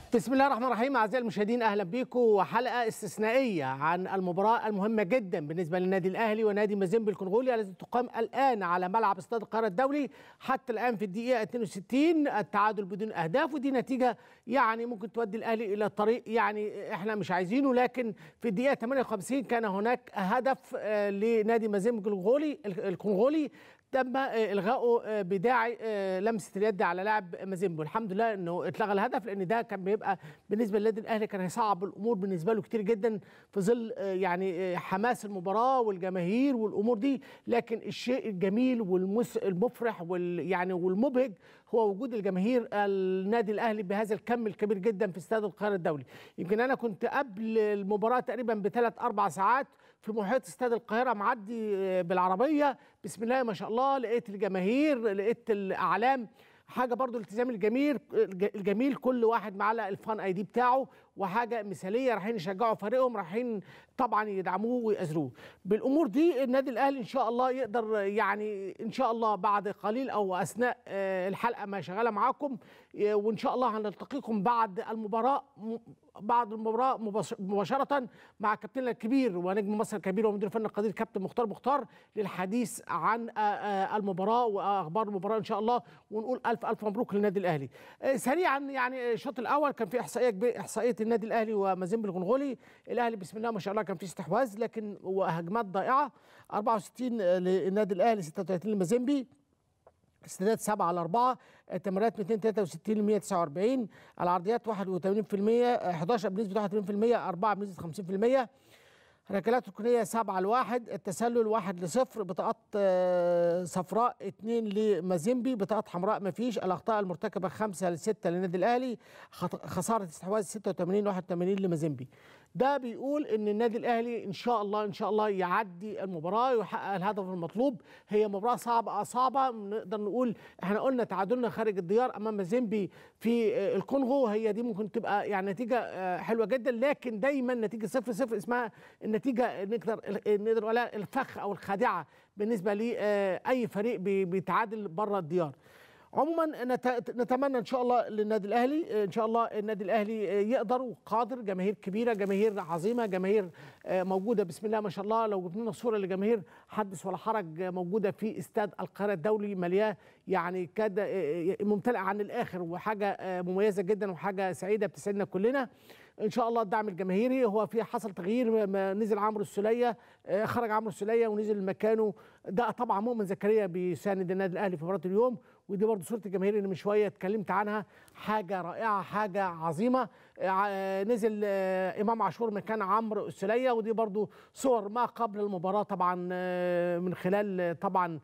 بسم الله الرحمن الرحيم اعزائي المشاهدين اهلا بكم وحلقه استثنائيه عن المباراه المهمه جدا بالنسبه للنادي الاهلي ونادي مازيمبي الكونغولي التي تقام الان على ملعب استاد القاهره الدولي حتى الان في الدقيقه 62 التعادل بدون اهداف ودي نتيجه يعني ممكن تودي الاهلي الى طريق يعني احنا مش عايزينه لكن في الدقيقه 58 كان هناك هدف آه، لنادي مازيمبي الكونغولي الكونغولي تم الغائه بداعي لمسه اليد على لاعب مازيمبو الحمد لله انه اتلغى الهدف لان ده كان بيبقى بالنسبه للنادي الاهلي كان هيصعب الامور بالنسبه له كتير جدا في ظل يعني حماس المباراه والجماهير والامور دي لكن الشيء الجميل والمفرح وال يعني والمبهج هو وجود الجماهير النادي الاهلي بهذا الكم الكبير جدا في استاد القاهره الدولي يمكن انا كنت قبل المباراه تقريبا بثلاث اربع ساعات في محيط استاد القاهره معدي بالعربيه بسم الله ما شاء الله لقيت الجماهير لقيت الاعلام حاجه برضو الالتزام الجميل الجميل كل واحد معلق الفان اي دي بتاعه وحاجه مثاليه رايحين يشجعوا فريقهم رايحين طبعا يدعموه ويأزروه بالامور دي النادي الاهلي ان شاء الله يقدر يعني ان شاء الله بعد قليل او اثناء الحلقه ما شغاله معاكم وان شاء الله هنلتقيكم بعد المباراه بعد المباراه مباشره مع كابتننا الكبير ونجم مصر الكبير ومدير الفني القدير كابتن مختار مختار للحديث عن المباراه واخبار المباراه ان شاء الله ونقول الف الف مبروك للنادي الاهلي. سريعا يعني الشوط الاول كان في احصائيه احصائيه النادي الاهلي ومازيمبي الغنغولي الاهلي بسم الله ما شاء الله كان في استحواذ لكن وهجمات ضائعه 64 للنادي الاهلي 36 لمازيمبي استادات 7 على 4 التمريرات 263 ل 149 العرضيات 81% 11 بنسبه 81% 4 بنسبه 50% ركلات ركنيه 7 لواحد التسلل 1 لصفر بطاقات صفراء 2 لمازيمبي بطاقات حمراء ما فيش الاخطاء المرتكبه 5 ل 6 للنادي الاهلي خساره استحواذ 86 81 لمازيمبي ده بيقول ان النادي الاهلي ان شاء الله ان شاء الله يعدي المباراه ويحقق الهدف المطلوب هي مباراه صعبه صعبه نقدر نقول احنا قلنا تعادلنا خارج الديار امام مازيمبي في الكونغو هي دي ممكن تبقى يعني نتيجه حلوه جدا لكن دايما نتيجه صفر صفر اسمها النتيجه نقدر نقدر نقولها الفخ او الخادعه بالنسبه لاي فريق بيتعادل بره الديار عموما نتمنى ان شاء الله للنادي الاهلي ان شاء الله النادي الاهلي يقدر وقادر جماهير كبيره جماهير عظيمه جماهير موجوده بسم الله ما شاء الله لو جبنا لنا صوره لجماهير حدث ولا حرج موجوده في استاد القاهره الدولي ملياه يعني كاد ممتلئه عن الاخر وحاجه مميزه جدا وحاجه سعيده بتسعدنا كلنا ان شاء الله الدعم الجماهيري هو في حصل تغيير نزل عمرو السوليه خرج عمرو السوليه ونزل مكانه ده طبعا مؤمن زكريا بيساند النادي الاهلي في مباراه اليوم ودي برضه صوره الجماهير اللي من شويه اتكلمت عنها حاجه رائعه حاجه عظيمه نزل امام عاشور مكان عمرو السوليه ودي برضه صور ما قبل المباراه طبعا من خلال طبعا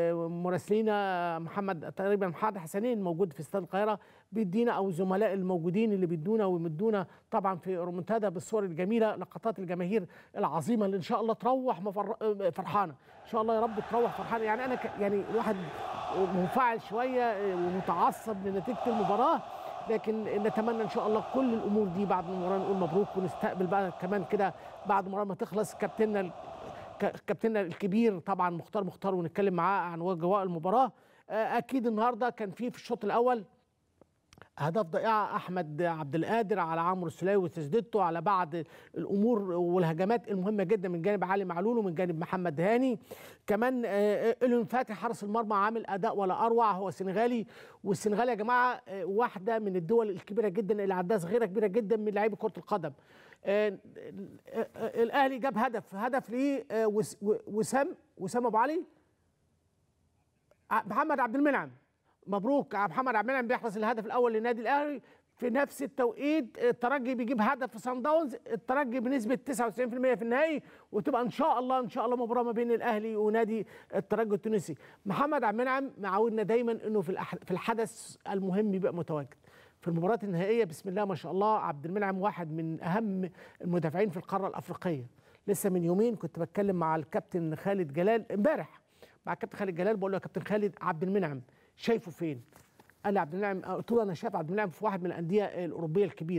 مراسلينا محمد تقريبا محمد حسنين موجود في استاد القاهره بيدينا او زملاء الموجودين اللي بيدونا ويمدونا طبعا في رومنتادا بالصور الجميله لقطات الجماهير العظيمه اللي ان شاء الله تروح فرحانه ان شاء الله يا رب تروح فرحانه يعني انا يعني الواحد منفعل شويه ومتعصب لنتيجه المباراه لكن نتمنى ان شاء الله كل الامور دي بعد المباراه نقول مبروك ونستقبل بقى كمان كده بعد المباراه ما تخلص كابتننا كابتننا الكبير طبعا مختار مختار ونتكلم معاه عن اجواء المباراه اكيد النهارده كان في في الشوط الاول اهداف ضائعه احمد عبد القادر على عمرو السلاوي وتسديدته على بعض الامور والهجمات المهمه جدا من جانب علي معلول ومن جانب محمد هاني كمان الون فاتح حارس المرمى عامل اداء ولا اروع هو سنغالي والسنغال يا جماعه واحده من الدول الكبيره جدا اللي عندها صغيره كبيره جدا من لعيبه كره القدم الاهلي جاب هدف هدف ليه وسام وسام ابو علي محمد عبد المنعم مبروك محمد عبد المنعم بيحرز الهدف الاول للنادي الاهلي في نفس التوقيت الترجي بيجيب هدف في سان داونز الترجي بنسبه 99% في النهائي وتبقى ان شاء الله ان شاء الله مباراه ما بين الاهلي ونادي الترجي التونسي محمد عبد المنعم معودنا دايما انه في في الحدث المهم يبقى متواجد في المباراه النهائيه بسم الله ما شاء الله عبد المنعم واحد من اهم المدافعين في القاره الافريقيه لسه من يومين كنت بتكلم مع الكابتن خالد جلال امبارح مع الكابتن خالد جلال بقول له يا كابتن خالد عبد المنعم شايفه فين؟ قال لي عبد المنعم قلت له انا شايف عبد المنعم في واحد من الانديه الاوروبيه الكبيره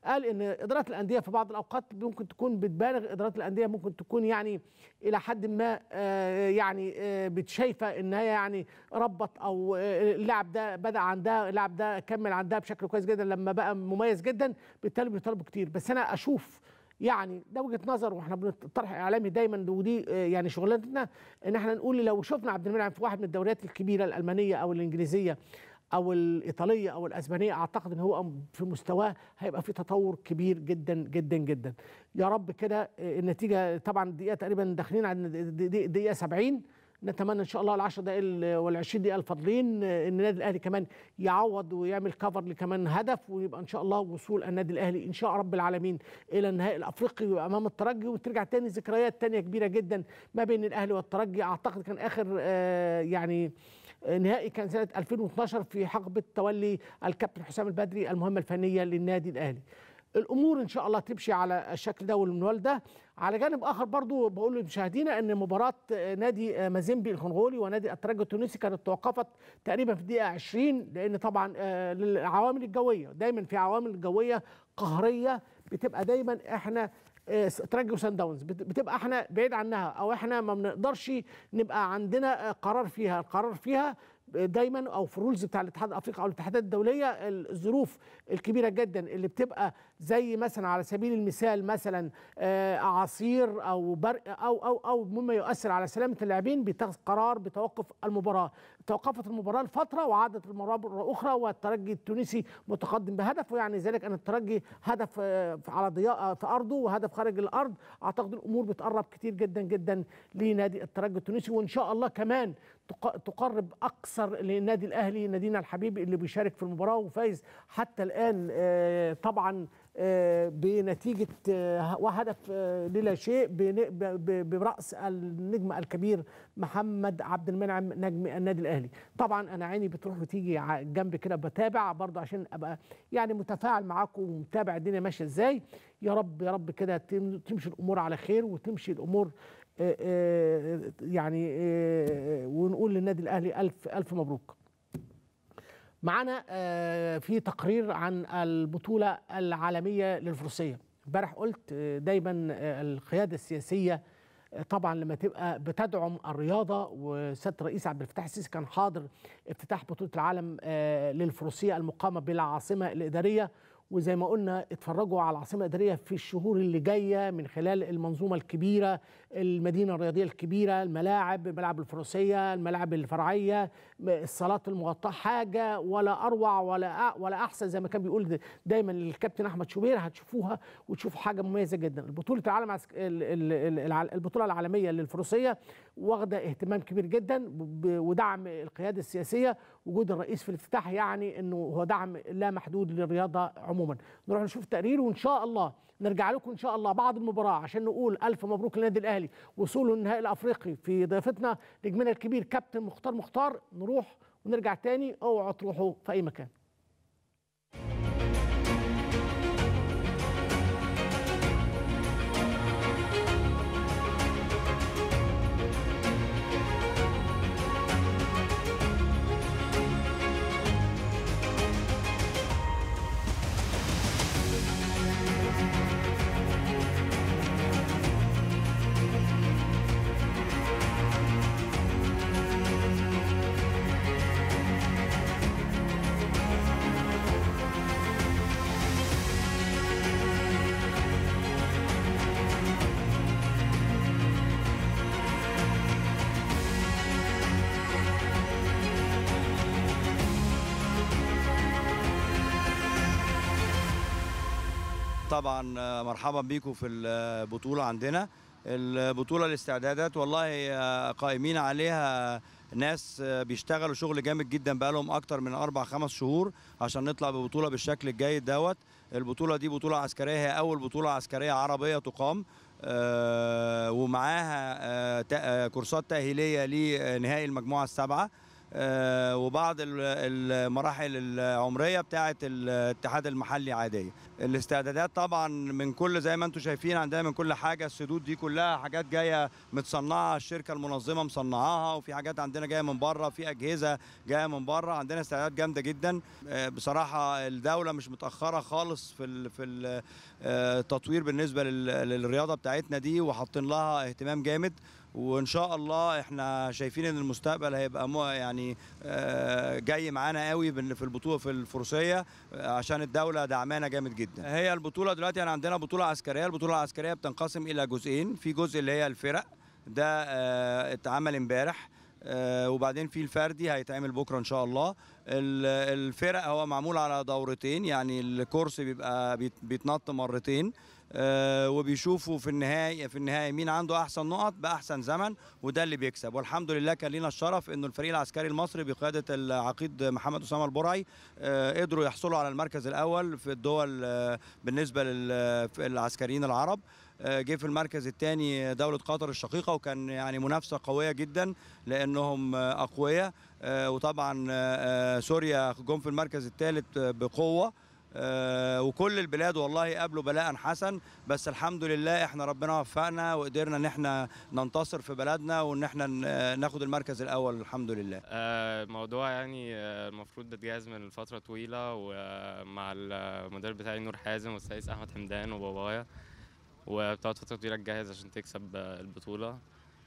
قال ان ادارات الانديه في بعض الاوقات ممكن تكون بتبالغ ادارات الانديه ممكن تكون يعني الى حد ما آه، يعني آه، بتشايفه ان هي يعني ربط او آه، اللاعب ده بدا عندها اللاعب ده كمل عندها بشكل كويس جدا لما بقى مميز جدا بالتالي بيطالبوا كتير بس انا اشوف يعني ده وجهه نظر واحنا بنطرح اعلامي دايما ودي آه، يعني شغلانتنا ان احنا نقول لو شفنا عبد المنعم في واحد من الدوريات الكبيره الالمانيه او الانجليزيه او الايطاليه او الاسبانيه اعتقد ان هو في مستواه هيبقى في تطور كبير جدا جدا جدا يا رب كده آه، النتيجه طبعا دقيقه تقريبا داخلين على دقيقه دقيقة 70 نتمنى ان شاء الله ال 10 دقائق وال 20 دقيقه الفاضلين آه، ان النادي الاهلي كمان يعوض ويعمل كفر لكمان هدف ويبقى ان شاء الله وصول النادي الاهلي ان شاء رب العالمين الى النهائي الافريقي ويبقى امام الترجي وترجع تاني ذكريات تانية كبيره جدا ما بين الاهلي والترجي اعتقد كان اخر آه، يعني نهائي كان سنه 2012 في حقبه تولي الكابتن حسام البدري المهمه الفنيه للنادي الاهلي الامور ان شاء الله تمشي على الشكل ده والمنوال ده على جانب اخر برضو بقول لمشاهدينا ان مباراه نادي مازيمبي الكونغولي ونادي الترجي التونسي كانت توقفت تقريبا في الدقيقه 20 لان طبعا آه، للعوامل الجويه دايما في عوامل جويه قهريه بتبقى دايما احنا آه، ترجي وسان داونز بت- بتبقى احنا بعيد عنها او احنا ما بنقدرش نبقى عندنا آه، قرار فيها القرار فيها دايما او في الرولز بتاع الاتحاد الافريقي او الاتحادات الدوليه الظروف الكبيره جدا اللي بتبقى زي مثلا على سبيل المثال مثلا آه، اعاصير او برق او او او مما يؤثر على سلامه اللاعبين بيتخذ قرار بتوقف المباراه توقفت المباراه لفتره وعادت المباراه مره اخرى والترجي التونسي متقدم بهدف ويعني ذلك ان الترجي هدف آه، على ضياء في ارضه وهدف خارج الارض اعتقد الامور بتقرب كتير جدا جدا لنادي الترجي التونسي وان شاء الله كمان تق- تقرب اكثر للنادي الاهلي نادينا الحبيب اللي بيشارك في المباراه وفايز حتى الان آه، طبعا آه، بنتيجه آه، وهدف آه، للا شيء بن- ب- ب- براس النجم الكبير محمد عبد المنعم نجم النادي الاهلي طبعا انا عيني بتروح وتيجي ع- جنب كده بتابع برضه عشان ابقى يعني متفاعل معاكم ومتابع الدنيا ماشيه ازاي يا رب يا رب كده تم- تمشي الامور على خير وتمشي الامور آه، آه، يعني آه، ونقول للنادي الاهلي الف الف مبروك معانا آه، في تقرير عن البطوله العالميه للفروسيه امبارح قلت آه، دايما آه، القياده السياسيه آه، طبعا لما تبقى بتدعم الرياضه وسياده الرئيس عبد الفتاح السيسي كان حاضر افتتاح بطوله العالم آه، للفروسيه المقامه بالعاصمه الاداريه وزي ما قلنا اتفرجوا على العاصمه الاداريه في الشهور اللي جايه من خلال المنظومه الكبيره المدينه الرياضيه الكبيره الملاعب ملاعب الفروسيه الملاعب الفرعيه الصالات المغطاه حاجه ولا اروع ولا أ- ولا احسن زي ما كان بيقول دايما الكابتن احمد شوبير هتشوفوها وتشوفوا حاجه مميزه جدا بطوله العالم عسك- ال- ال- ال- الع- البطوله العالميه للفروسيه واخده اهتمام كبير جدا ب- ودعم القياده السياسيه وجود الرئيس في الافتتاح يعني انه هو دعم لا محدود للرياضه عموما نروح نشوف تقرير وان شاء الله نرجع لكم ان شاء الله بعد المباراه عشان نقول الف مبروك للنادي الاهلي وصوله للنهائي الافريقي في ضيافتنا نجمنا الكبير كابتن مختار مختار نروح ونرجع تاني اوعوا تروحوا في اي مكان طبعا آه، مرحبا بيكم في البطولة عندنا البطولة الاستعدادات والله آه، قائمين عليها ناس آه، بيشتغلوا شغل جامد جدا بقالهم اكتر من اربع خمس شهور عشان نطلع ببطولة بالشكل الجيد دوت البطولة دي بطولة عسكرية هي اول بطولة عسكرية عربية تقام آه، ومعاها آه، تا- آه، كورسات تأهيلية لنهائي المجموعة السابعة آه، وبعض ال- المراحل العمريه بتاعه الاتحاد المحلي عاديه الاستعدادات طبعا من كل زي ما انتم شايفين عندنا من كل حاجه السدود دي كلها حاجات جايه متصنعه الشركه المنظمه مصنعاها وفي حاجات عندنا جايه من بره في اجهزه جايه من بره عندنا استعدادات جامده جدا آه، بصراحه الدوله مش متاخره خالص في ال في ال- آه، التطوير بالنسبه لل- للرياضه بتاعتنا دي وحاطين لها اهتمام جامد وان شاء الله احنا شايفين ان المستقبل هيبقى مو يعني آه، جاي معانا قوي بال- في البطوله في الفروسيه آه، عشان الدوله دعمانا جامد جدا هي البطوله دلوقتي يعني عندنا بطوله عسكريه البطوله العسكريه بتنقسم الى جزئين في جزء اللي هي الفرق ده آه، اتعمل امبارح آه، وبعدين في الفردي هيتعمل بكره ان شاء الله ال- الفرق هو معمول على دورتين يعني الكورس بيبقى بيت- بيتنط مرتين آه، وبيشوفوا في النهايه في النهايه مين عنده احسن نقط باحسن زمن وده اللي بيكسب والحمد لله كان لينا الشرف انه الفريق العسكري المصري بقياده العقيد محمد اسامه البرعي آه، قدروا يحصلوا على المركز الاول في الدول آه، بالنسبه للعسكريين العرب آه، جه في المركز الثاني دولة قطر الشقيقة وكان يعني منافسة قوية جدا لأنهم آه، أقوياء آه، وطبعا آه، آه، سوريا جم في المركز الثالث بقوة آه، وكل البلاد والله قابلوا بلاء حسن بس الحمد لله احنا ربنا وفقنا وقدرنا ان احنا ننتصر في بلدنا وان احنا ن- ناخد المركز الاول الحمد لله آه، الموضوع يعني آه، المفروض بتجهز من فترة طويلة ومع المدرب بتاعي نور حازم والسيد أحمد حمدان وبابايا وبتقعد فترة طويلة تجهز عشان تكسب آه، البطولة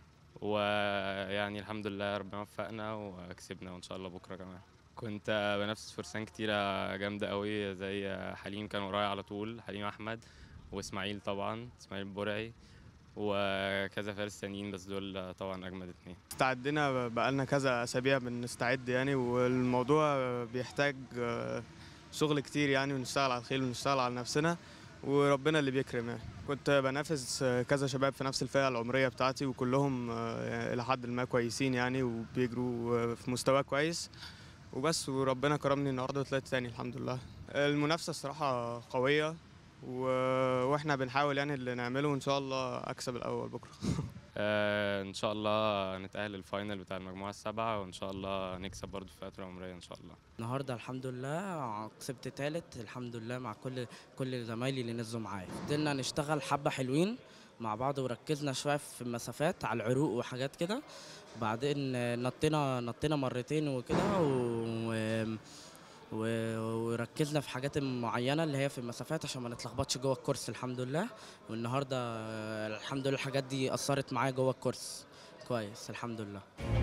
ويعني الحمد لله ربنا وفقنا وكسبنا وإن شاء الله بكرة كمان كنت آه، بنافس فرسان كتيرة جامدة قوي زي آه، حليم كان ورايا على طول حليم أحمد وإسماعيل طبعا إسماعيل برعي وكذا فارس تانيين بس دول آه، طبعا أجمد اتنين استعدنا بقالنا كذا اسابيع بنستعد يعني والموضوع بيحتاج آه، شغل كتير يعني ونشتغل على الخيل ونشتغل على نفسنا وربنا اللي بيكرم يعني كنت بنافس آه، كذا شباب في نفس الفئه العمريه بتاعتي وكلهم آه، الى حد ما كويسين يعني وبيجروا آه، في مستوى كويس وبس وربنا كرمني النهارده وطلعت تاني الحمد لله المنافسه الصراحه قويه و... واحنا بنحاول يعني اللي نعمله وان شاء الله اكسب الاول بكره آه، ان شاء الله نتأهل الفاينل بتاع المجموعة السبعة وان شاء الله نكسب برضو في الفئات العمرية ان شاء الله النهارده الحمد لله كسبت تالت الحمد لله مع كل كل زمايلي اللي نزلوا معايا فضلنا نشتغل حبه حلوين مع بعض وركزنا شويه في المسافات على العروق وحاجات كده بعدين نطينا نطينا مرتين وكده و... و... وركزنا في حاجات معينه اللي هي في المسافات عشان ما نتلخبطش جوه الكورس الحمد لله والنهارده الحمد لله الحاجات دي اثرت معايا جوه الكورس كويس الحمد لله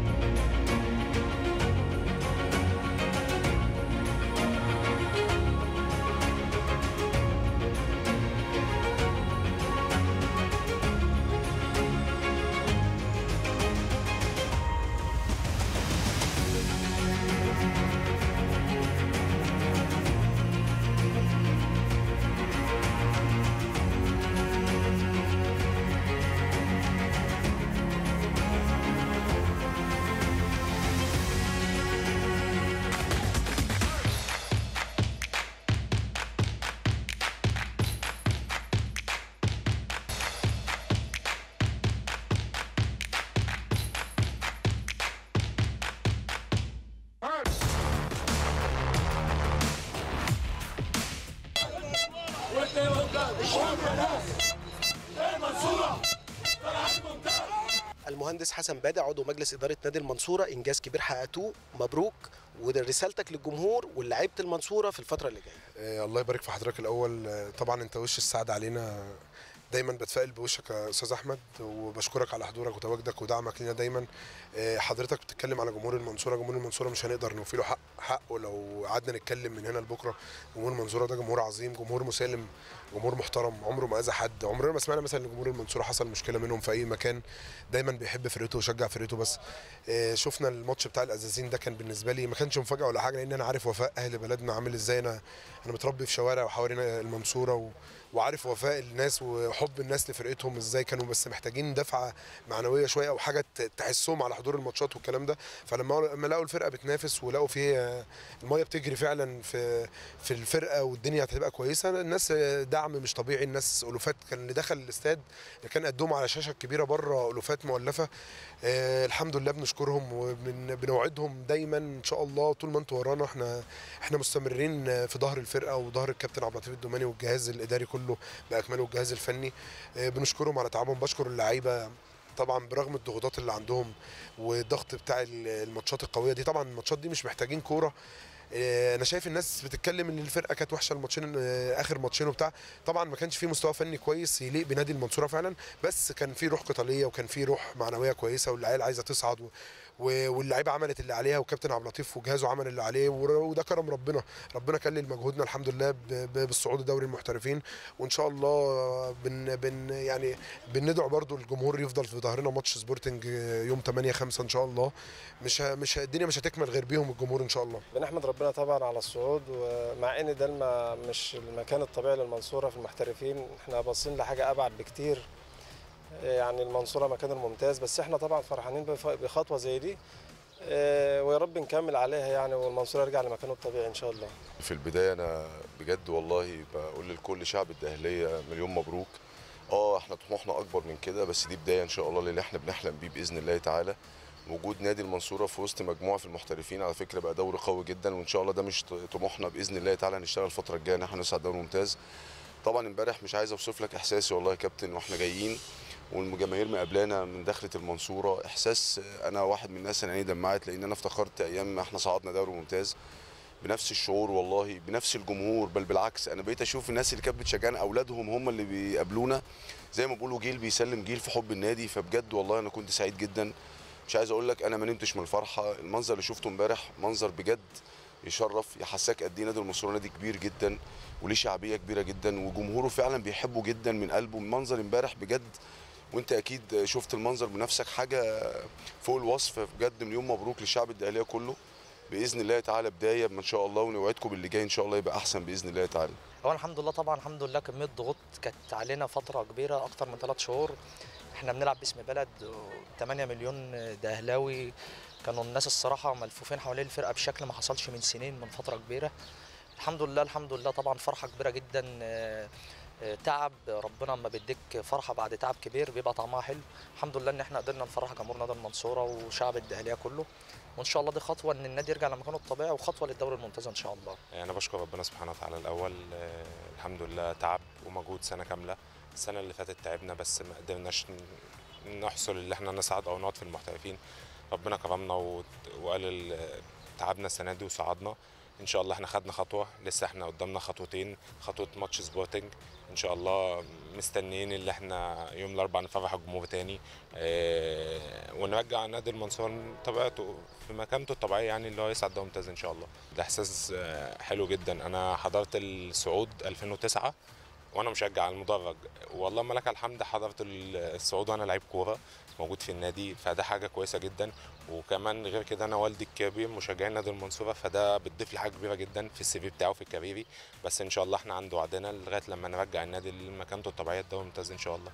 المهندس حسن بادع عضو مجلس اداره نادي المنصوره انجاز كبير حققتوه مبروك وده رسالتك للجمهور ولعيبه المنصوره في الفتره اللي جايه آه، الله يبارك في حضرتك الاول آه، طبعا انت وش السعد علينا دايما بتفائل بوشك يا استاذ احمد وبشكرك على حضورك وتواجدك ودعمك لينا دايما آه، حضرتك بتتكلم على جمهور المنصوره جمهور المنصوره مش هنقدر نوفي له حق حقه لو قعدنا نتكلم من هنا لبكره جمهور المنصوره ده جمهور عظيم جمهور مسالم جمهور محترم عمره ما اذى حد عمرنا ما سمعنا مثلا ان جمهور المنصوره حصل مشكله منهم في اي مكان دايما بيحب فرقته ويشجع فرقته بس آه، شفنا الماتش بتاع الازازين ده كان بالنسبه لي ما كانش مفاجاه ولا حاجه لان انا عارف وفاء اهل بلدنا عامل ازاي انا انا متربي في شوارع وحوالين المنصوره و... وعارف وفاء الناس وحب الناس لفرقتهم ازاي كانوا بس محتاجين دفعه معنويه شويه او حاجه ت- تحسهم على حضور الماتشات والكلام ده فلما لما لقوا الفرقه بتنافس ولقوا فيه الميه بتجري فعلا في في الفرقه والدنيا هتبقى كويسه الناس دعم مش طبيعي الناس الوفات كان اللي دخل الاستاد اللي كان قدهم على شاشه كبيره بره الوفات مؤلفه آه الحمد لله بنشكرهم وبنوعدهم دايما ان شاء الله طول ما انتوا ورانا احنا احنا مستمرين في ظهر الفرقه وظهر الكابتن عبد اللطيف الدوماني والجهاز الاداري كله باكمله والجهاز الفني آه بنشكرهم على تعبهم بشكر اللعيبه طبعا برغم الضغوطات اللي عندهم والضغط بتاع الماتشات القويه دي طبعا الماتشات دي مش محتاجين كوره آه، انا شايف الناس بتتكلم ان الفرقه كانت وحشه الماتشين آه، اخر ماتشين وبتاع طبعا ما كانش في مستوى فني كويس يليق بنادي المنصوره فعلا بس كان في روح قتاليه وكان في روح معنويه كويسه والعيال عايزه تصعد و... و- واللعيبه عملت اللي عليها وكابتن عبد اللطيف وجهازه عمل اللي عليه ور- وده كرم ربنا ربنا كلل مجهودنا الحمد لله ب- ب- بالصعود لدوري المحترفين وان شاء الله بن بن يعني بندعو برضو الجمهور يفضل في ظهرنا ماتش سبورتنج يوم 8 5 ان شاء الله مش ه- مش ه- الدنيا مش هتكمل غير بيهم الجمهور ان شاء الله بنحمد ربنا طبعا على الصعود ومع ان ده الم... مش المكان الطبيعي للمنصوره في المحترفين احنا باصين لحاجه ابعد بكتير يعني المنصوره مكان الممتاز بس احنا طبعا فرحانين بف- بخطوه زي دي اه، ويا رب نكمل عليها يعني والمنصوره يرجع لمكانه الطبيعي ان شاء الله في البداية أنا بجد والله بقول لكل شعب الدهلية مليون مبروك اه احنا طموحنا أكبر من كده بس دي بداية إن شاء الله للي احنا بنحلم بيه بإذن الله تعالى وجود نادي المنصورة في وسط مجموعة في المحترفين على فكرة بقى دوري قوي جدا وإن شاء الله ده مش طموحنا بإذن الله تعالى هنشتغل الفترة الجاية إن احنا نصعد دوري ممتاز طبعا امبارح مش عايز أوصف لك إحساسي والله يا كابتن وإحنا جايين والجماهير مقابلانا من داخلة المنصورة إحساس أنا واحد من الناس أنا عيني دمعت لأن أنا افتكرت أيام ما احنا صعدنا دوري ممتاز بنفس الشعور والله بنفس الجمهور بل بالعكس انا بقيت اشوف الناس اللي كانت بتشجعنا اولادهم هم اللي بيقابلونا زي ما بيقولوا جيل بيسلم جيل في حب النادي فبجد والله انا كنت سعيد جدا مش عايز اقول لك انا ما نمتش من الفرحه المنظر اللي شفته امبارح منظر بجد يشرف يحسسك قد ايه نادي المنصوره نادي كبير جدا وليه شعبيه كبيره جدا وجمهوره فعلا بيحبه جدا من قلبه المنظر امبارح بجد وانت اكيد شفت المنظر بنفسك حاجه فوق الوصف بجد مليون مبروك للشعب الدهليه كله باذن الله تعالى بدايه ان شاء الله ونوعدكم باللي جاي ان شاء الله يبقى احسن باذن الله تعالى هو الحمد لله طبعا الحمد لله كميه ضغوط كانت علينا فتره كبيره اكتر من ثلاث شهور احنا بنلعب باسم بلد 8 مليون دهلاوي كانوا الناس الصراحه ملفوفين حوالين الفرقه بشكل ما حصلش من سنين من فتره كبيره الحمد لله الحمد لله طبعا فرحه كبيره جدا آه، آه، تعب ربنا اما بيديك فرحه بعد تعب كبير بيبقى طعمها حلو الحمد لله ان احنا قدرنا نفرح جمهور نادي المنصوره وشعب الدهليه كله وان شاء الله دي خطوه ان النادي يرجع لمكانه الطبيعي وخطوه للدوري الممتاز ان شاء الله انا بشكر ربنا سبحانه وتعالى الاول آه، الحمد لله تعب ومجهود سنه كامله السنه اللي فاتت تعبنا بس ما قدرناش ن- نحصل اللي احنا نصعد او نقعد في المحترفين ربنا كرمنا و- وقال ال- تعبنا السنه دي وصعدنا ان شاء الله احنا خدنا خطوه لسه احنا قدامنا خطوتين خطوه ماتش سبورتنج ان شاء الله مستنيين اللي احنا يوم الاربعاء نفرح الجمهور تاني اه ونرجع نادي المنصور طبيعته في مكانته الطبيعيه يعني اللي هو يصعد دوري ممتاز ان شاء الله ده احساس آه، حلو جدا انا حضرت الصعود 2009 وانا مشجع على المدرج والله ما لك الحمد حضرت الصعود وانا لعيب كوره موجود في النادي فده حاجه كويسه جدا وكمان غير كده انا والدي الكبير مشجعين نادي المنصوره فده بتضيف لي حاجه كبيره جدا في السي في بتاعه في كاريري بس ان شاء الله احنا عند وعدنا لغايه لما نرجع النادي لمكانته الطبيعيه الدوري الممتاز ان شاء الله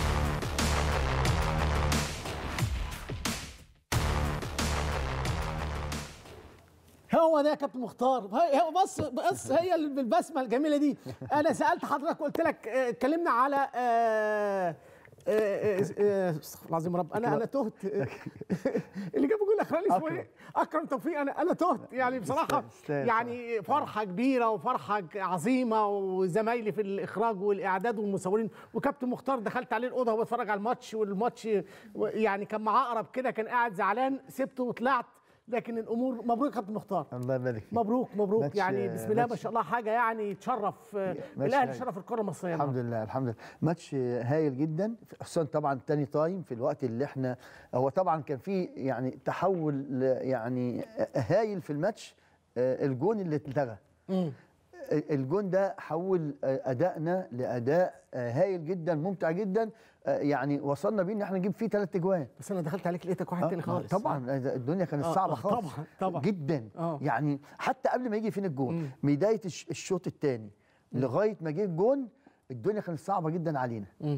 هو ده يا كابتن مختار هي- هو بص بص هي ال- بالبسمه الجميله دي انا سالت حضرتك قلت لك آه، اتكلمنا على آه، آه، آه، آه، استغفر الله العظيم يا رب انا انا تهت اللي جاب جول الاخراني اسمه ايه؟ اكرم توفيق انا انا تهت يعني بصراحه يستاهل يعني فرحه كبيره وفرحه عظيمه وزمايلي في الاخراج والاعداد والمصورين وكابتن مختار دخلت عليه الاوضه وهو بيتفرج على الماتش والماتش يعني كان معاه عقرب كده كان قاعد زعلان سبته وطلعت لكن الامور مبروك يا كابتن مختار الله يبارك فيك مبروك مبروك ماتش- يعني بسم الله ما ماتش- شاء الله حاجه يعني تشرف آه، ماتش الاهلي هايل. شرف الكره المصريه الحمد لله الحمد لله ماتش هايل جدا خصوصا طبعا تاني تايم في الوقت اللي احنا هو طبعا كان في يعني تحول ل- يعني هايل في الماتش آه، الجون اللي اتلغى مم. الجون ده حول آه، ادائنا لاداء آه، هايل جدا ممتع جدا آه، يعني وصلنا بيه ان احنا نجيب فيه ثلاث اجوان بس انا دخلت عليك لقيتك واحد آه، تاني خالص طبعا الدنيا كانت آه، صعبه آه، خالص طبعا طبعا جدا آه. يعني حتى قبل ما يجي فين الجون بدايه الش- الشوط الثاني لغايه ما جه الجون الدنيا كانت صعبه جدا علينا مم.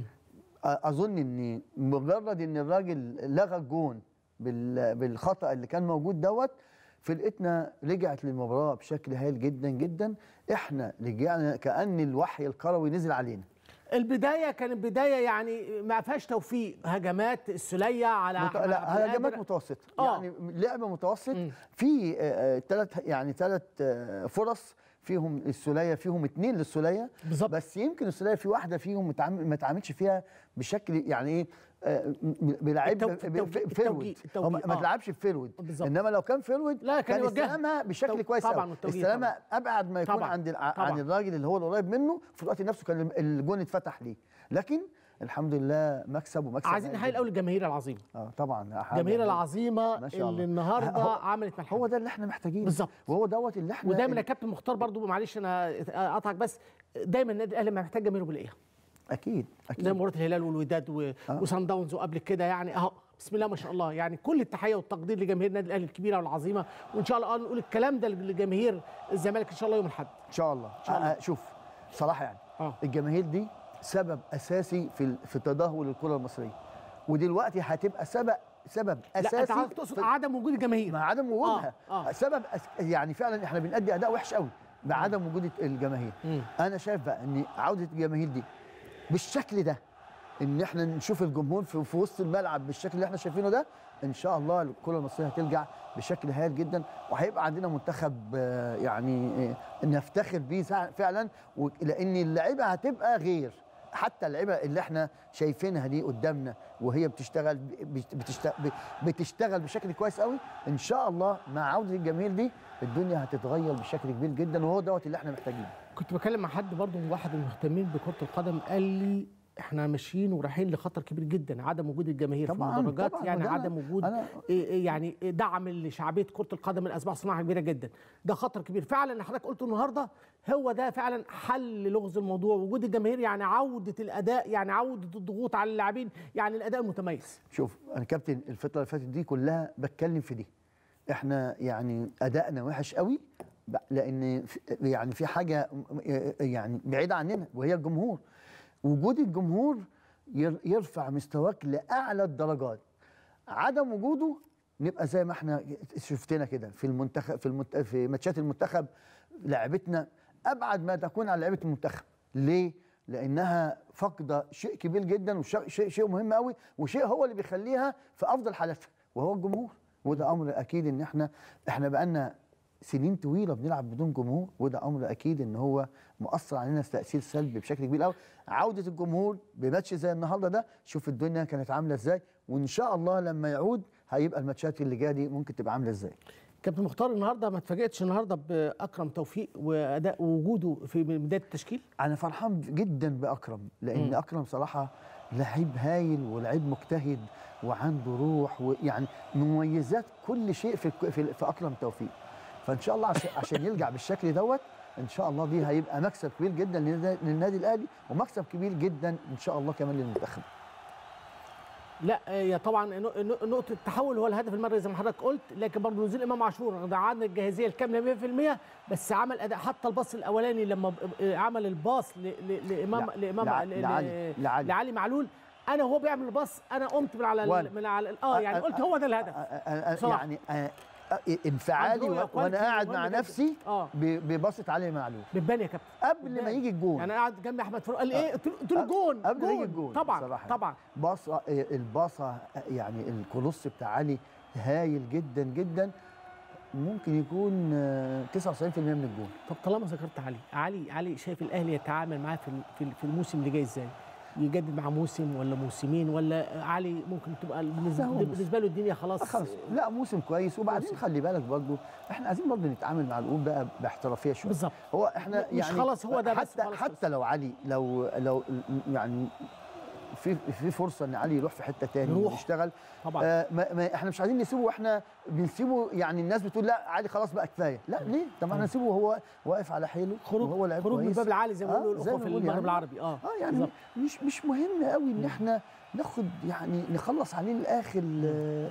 اظن ان مجرد ان الراجل لغى الجون بال- بالخطا اللي كان موجود دوت فرقتنا رجعت للمباراه بشكل هايل جدا جدا احنا رجعنا كان الوحي الكروي نزل علينا البدايه كانت بدايه يعني ما فيهاش توفيق هجمات السليه على مت... على عبد لا هجمات القادر. متوسطه آه. يعني لعب متوسط في ثلاث يعني ثلاث فرص فيهم السوليه فيهم اثنين للسوليه بالظبط بس يمكن السوليه في واحده فيهم متعامل ما اتعاملش فيها بشكل يعني ايه آه، م- بيلعب التو- التوجيه- فيرود التوجيه- هو ما التوجيه، ما آه. تلعبش بفيرود بالظبط. انما لو كان فيرود لا، كان كان يوجهها. استلمها بشكل التو- كويس طبعاً، قوي والتوجيه استلمها ابعد ما يكون طبعاً، عند الع- طبعاً. عن الراجل اللي هو القريب منه في الوقت نفسه كان الجون اتفتح ليه لكن الحمد لله مكسب ومكسب عايزين هايل نحيي جداً. الاول الجماهير العظيمه اه طبعا حاجة الجماهير هايلة. العظيمه ما شاء اللي الله. النهارده هو- عملت ملحمه هو ده اللي احنا محتاجينه بالظبط وهو دوت اللي احنا ودايما يا كابتن مختار برضو معلش انا اقطعك بس دايما النادي الاهلي ما محتاج جماهيره بالايه اكيد اكيد زي مباراه الهلال والوداد و... آه. وصن داونز وقبل كده يعني اهو بسم الله ما شاء الله يعني كل التحيه والتقدير لجماهير النادي الاهلي الكبيره والعظيمه وان شاء الله نقول الكلام ده لجماهير الزمالك ان شاء الله يوم الاحد ان شاء الله شاء الله. آه، شوف صراحه يعني آه. الجماهير دي سبب اساسي في ال- في تدهور الكره المصريه ودلوقتي هتبقى سبب سبب لا انت اساسي عايز تقصد في- عدم وجود الجماهير مع عدم وجودها آه، آه. سبب أس... يعني فعلا احنا بنأدي اداء وحش قوي بعدم وجود الجماهير مم. انا شايف بقى ان عوده الجماهير دي بالشكل ده ان احنا نشوف الجمهور في, في وسط الملعب بالشكل اللي احنا شايفينه ده ان شاء الله الكره المصريه هترجع بشكل هايل جدا وهيبقى عندنا منتخب آه، يعني آه، نفتخر بيه سع- فعلا و- لان اللعيبه هتبقى غير حتى اللعيبه اللي احنا شايفينها دي قدامنا وهي بتشتغل بت- بتشت- بتشتغل بشكل كويس قوي ان شاء الله مع عوده الجماهير دي الدنيا هتتغير بشكل كبير جدا وهو دوت اللي احنا محتاجينه كنت بكلم مع حد برضه من واحد من المهتمين بكره القدم قال لي احنا ماشيين ورايحين لخطر كبير جدا عدم وجود الجماهير طبعاً، في المدرجات طبعاً، يعني وده أنا- عدم وجود أنا- إيه إيه يعني دعم لشعبيه كره القدم الاصبح صناعه كبيره جدا ده خطر كبير فعلا اللي حضرتك قلته النهارده هو ده فعلا حل لغز الموضوع وجود الجماهير يعني عوده الاداء يعني عوده الضغوط على اللاعبين يعني الاداء المتميز شوف انا كابتن الفتره اللي فاتت دي كلها بتكلم في دي احنا يعني ادائنا وحش قوي ب- لان في- يعني في حاجه م- يعني بعيده عننا وهي الجمهور وجود الجمهور ير- يرفع مستواك لاعلى الدرجات عدم وجوده نبقى زي ما احنا شفتنا كده في المنتخب في المنت... في ماتشات المنتخب لعبتنا ابعد ما تكون عن لعيبه المنتخب ليه لانها فاقده شيء كبير جدا وشيء شيء, شيء مهم قوي وشيء هو اللي بيخليها في افضل حالاتها وهو الجمهور وده امر اكيد ان احنا احنا بقالنا سنين طويله بنلعب بدون جمهور وده امر اكيد ان هو مؤثر علينا تاثير سلبي بشكل كبير قوي عوده الجمهور بماتش زي النهارده ده شوف الدنيا كانت عامله ازاي وان شاء الله لما يعود هيبقى الماتشات اللي جايه دي ممكن تبقى عامله ازاي كابتن مختار النهارده ما اتفاجئتش النهارده باكرم توفيق واداء وجوده في بدايه التشكيل انا فرحان جدا باكرم لان مم. اكرم صراحه لعيب هايل ولعيب مجتهد وعنده روح ويعني مميزات كل شيء في في, في اكرم توفيق فان شاء الله عشان, عشان يرجع بالشكل دوت ان شاء الله دي هيبقى مكسب كبير جدا للنا- للنادي الاهلي ومكسب كبير جدا ان شاء الله كمان للمنتخب لا هي طبعا نق- نق- نقطه التحول هو الهدف المرئي زي ما حضرتك قلت لكن برضه نزول امام عاشور ده عندنا الجاهزيه الكامله 100% بس عمل اداء حتى الباص الاولاني لما ب- عمل الباص ل- ل- لامام لا، لامام لع- ل- لعلي- ل- لعلي. لعلي معلول انا وهو بيعمل الباص انا قمت من على وأنا. ال- من على ال- اه يعني قلت هو ده الهدف أ- أ- بصراحة. يعني أ- أ- انفعالي عنده و- quality وانا قاعد مهم مع جداً. نفسي اه ب- ببسط علي معلول بتبان يا كابتن قبل ما بتبان. يجي الجون يعني انا قاعد جنبي احمد فاروق قال لي ايه قلت له- قلت له أه، جون قبل ما يجي جون. الجون طبعا بصراحة. طبعا باصة الباصة يعني الكولوس بتاع علي هايل جدا جدا ممكن يكون آه، 99% من الجون طب طالما ذكرت علي علي علي شايف الاهلي يتعامل معاه في ال- في ال- في الموسم اللي جاي ازاي يجدد مع موسم ولا موسمين ولا علي ممكن تبقى بالنسبه, لا، هو موسم. بالنسبه له الدنيا خلاص خلاص لا موسم كويس وبعدين موسم. خلي بالك برضه احنا عايزين برضه نتعامل مع الامور بقى باحترافيه شويه بالظبط هو احنا مش يعني خلاص هو ده بس حتى خلاص حتى لو علي لو لو يعني في في فرصه ان علي يروح في حته تاني يروح. ويشتغل طبعا آه ما ما احنا مش عايزين نسيبه واحنا بنسيبه يعني الناس بتقول لا علي خلاص بقى كفايه لا ليه طب ما احنا نسيبه وهو واقف على حيله خروج وهو لعيب خروج من كويس الباب العالي زي ما آه، بيقولوا زي الاخوه ما في بقول المغرب يعني. العربي اه اه يعني بالظبط. مش مش مهم قوي ان احنا ناخد يعني نخلص عليه للاخر آه،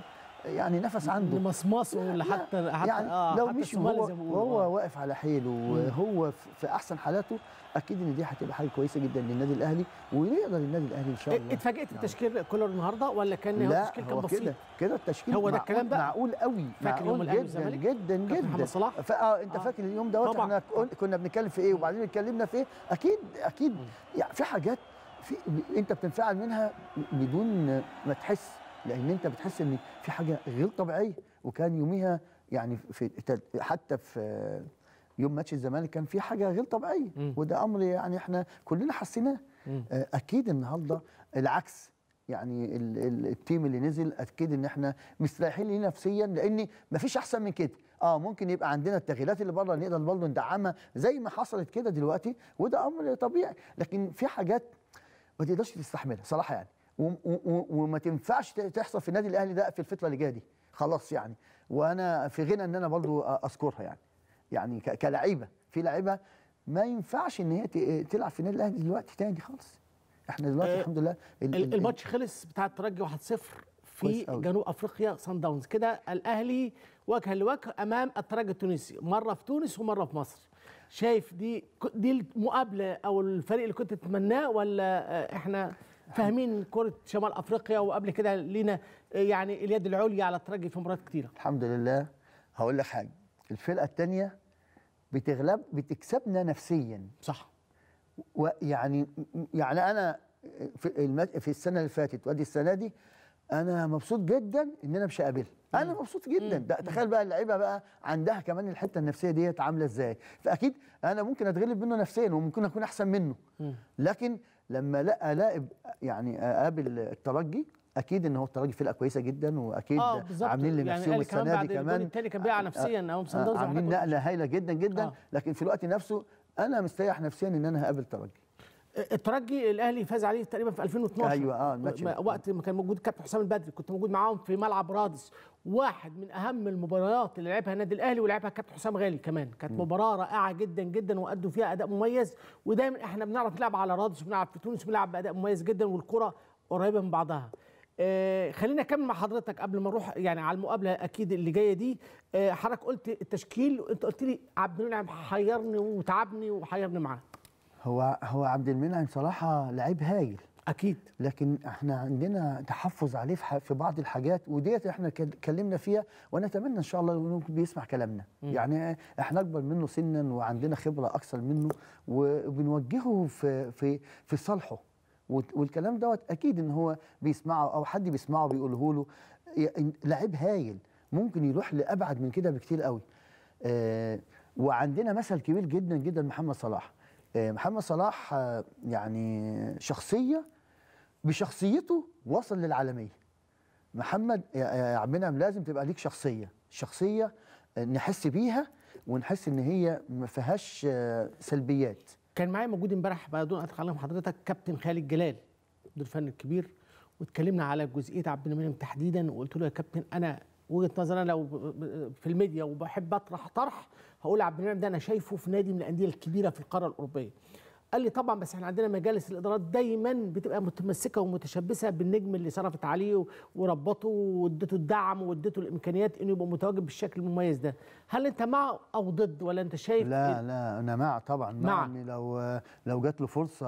يعني نفس عنده مصمصه ولا حتى حتى يعني آه لو حتى مشي الصومالي وهو, زي ما بيقولوا. وهو آه. واقف على حيله وهو في- في احسن حالاته اكيد ان دي هتبقى حاجه كويسه جدا للنادي الاهلي ويقدر النادي الاهلي ان شاء الله اتفاجئت بتشكيل كولر النهارده ولا كان هو لا التشكيل كان هو بسيط كده كده التشكيل هو ده معقول- الكلام بقى؟ معقول قوي فاكر يوم معقول الأهلي جدا والزمالك؟ جدا كابتن جدا محمد صلاح؟ ف... آه انت آه. فاكر اليوم دوت طبعاً. احنا قل- كنا بنتكلم في ايه وبعدين اتكلمنا في ايه اكيد اكيد يعني في حاجات في انت بتنفعل منها بدون ما تحس لان انت بتحس ان في حاجه غير طبيعيه وكان يوميها يعني في حتى في يوم ماتش الزمالك كان في حاجه غير طبيعيه وده امر يعني احنا كلنا حسيناه آه، اكيد النهارده العكس يعني ال- ال- التيم اللي نزل اكيد ان احنا مستريحين ليه نفسيا لان مفيش احسن من كده اه ممكن يبقى عندنا التغييرات اللي بره نقدر برضه ندعمها زي ما حصلت كده دلوقتي وده امر طبيعي لكن في حاجات ما تقدرش تستحملها صراحه يعني و- و- و- وما تنفعش ت- تحصل في النادي الاهلي ده في الفتره اللي جايه دي خلاص يعني وانا في غنى ان انا برضو اذكرها يعني يعني ك- كلعيبه في لعيبه ما ينفعش ان هي ت- تلعب في النادي الاهلي دلوقتي تاني خالص احنا دلوقتي آه، الحمد لله ال- ال- ال- الماتش خلص بتاع الترجي 1-0 في كويس أوي. جنوب افريقيا صن داونز كده الاهلي وجها لوجه امام الترجي التونسي مره في تونس ومره في مصر شايف دي دي المقابله او الفريق اللي كنت تتمناه ولا آه، احنا فاهمين كره شمال افريقيا وقبل كده لينا آه، يعني اليد العليا على الترجي في مباريات كتيره الحمد لله هقول لك حاجه الفرقه الثانيه بتغلب بتكسبنا نفسيا صح ويعني يعني انا في المت... في السنه اللي فاتت وادي السنه دي انا مبسوط جدا ان انا مش هقابلها انا مبسوط جدا ده تخيل بقى اللعيبه بقى عندها كمان الحته النفسيه ديت عامله ازاي فاكيد انا ممكن اتغلب منه نفسيا وممكن اكون احسن منه لكن لما لا الاقي يعني اقابل الترجي اكيد ان هو الترجي فرقه كويسه جدا واكيد اه بالظبط عاملين يعني لنفسهم قال كمان السنه بعد دي الجون كمان التاني كان بيقع نفسيا امام صن آه، داونز عاملين وحضرتك نقله هايله جدا جدا آه. لكن في الوقت نفسه انا مستريح نفسيا ان انا هقابل الترجي الترجي الاهلي فاز عليه تقريبا في 2012 أيوة، آه، الماتش ما- ده. وقت ما كان موجود كابتن حسام البدري كنت موجود معاهم في ملعب رادس واحد من اهم المباريات اللي لعبها النادي الاهلي ولعبها كابتن حسام غالي كمان كانت مباراه رائعه جدا جدا وادوا فيها اداء مميز ودايما احنا بنعرف نلعب على رادس وبنلعب في تونس وبنلعب باداء مميز جدا والكره قريبه من بعضها آه خلينا اكمل مع حضرتك قبل ما نروح يعني على المقابله اكيد اللي جايه دي آه حضرتك قلت التشكيل وانت قلت لي عبد المنعم حيرني وتعبني وحيرني معاه هو هو عبد المنعم صراحه لعيب هايل اكيد لكن احنا عندنا تحفظ عليه في ح- في بعض الحاجات وديت احنا كد- اتكلمنا فيها ونتمنى ان شاء الله انه يكون بيسمع كلامنا يعني احنا اكبر منه سنا وعندنا خبره اكثر منه وبنوجهه في في في صالحه وت- والكلام دوت اكيد ان هو بيسمعه او حد بيسمعه بيقوله له ي- لعيب هايل ممكن يروح لابعد من كده بكتير قوي آه وعندنا مثل كبير جدا جدا محمد صلاح آه محمد صلاح آه يعني شخصيه بشخصيته وصل للعالميه محمد يا يا عبد المنعم لازم تبقى ليك شخصيه شخصيه آه، نحس بيها ونحس ان هي ما فيهاش آه، سلبيات كان معايا موجود امبارح بدون ان اتكلم حضرتك كابتن خالد جلال مدير الفني الكبير واتكلمنا على جزئيه عبد المنعم تحديدا وقلت له يا كابتن انا وجهه نظري انا لو ب- ب- في الميديا وبحب اطرح طرح هقول عبد المنعم ده انا شايفه في نادي من الانديه الكبيره في القاره الاوروبيه قال لي طبعا بس احنا عندنا مجالس الادارات دايما بتبقى متمسكه ومتشبثه بالنجم اللي صرفت عليه وربطه وادته الدعم وادته الامكانيات انه يبقى متواجد بالشكل المميز ده هل انت مع او ضد ولا انت شايف لا لا انا مع طبعا مع, مع. ان لو لو جات له فرصه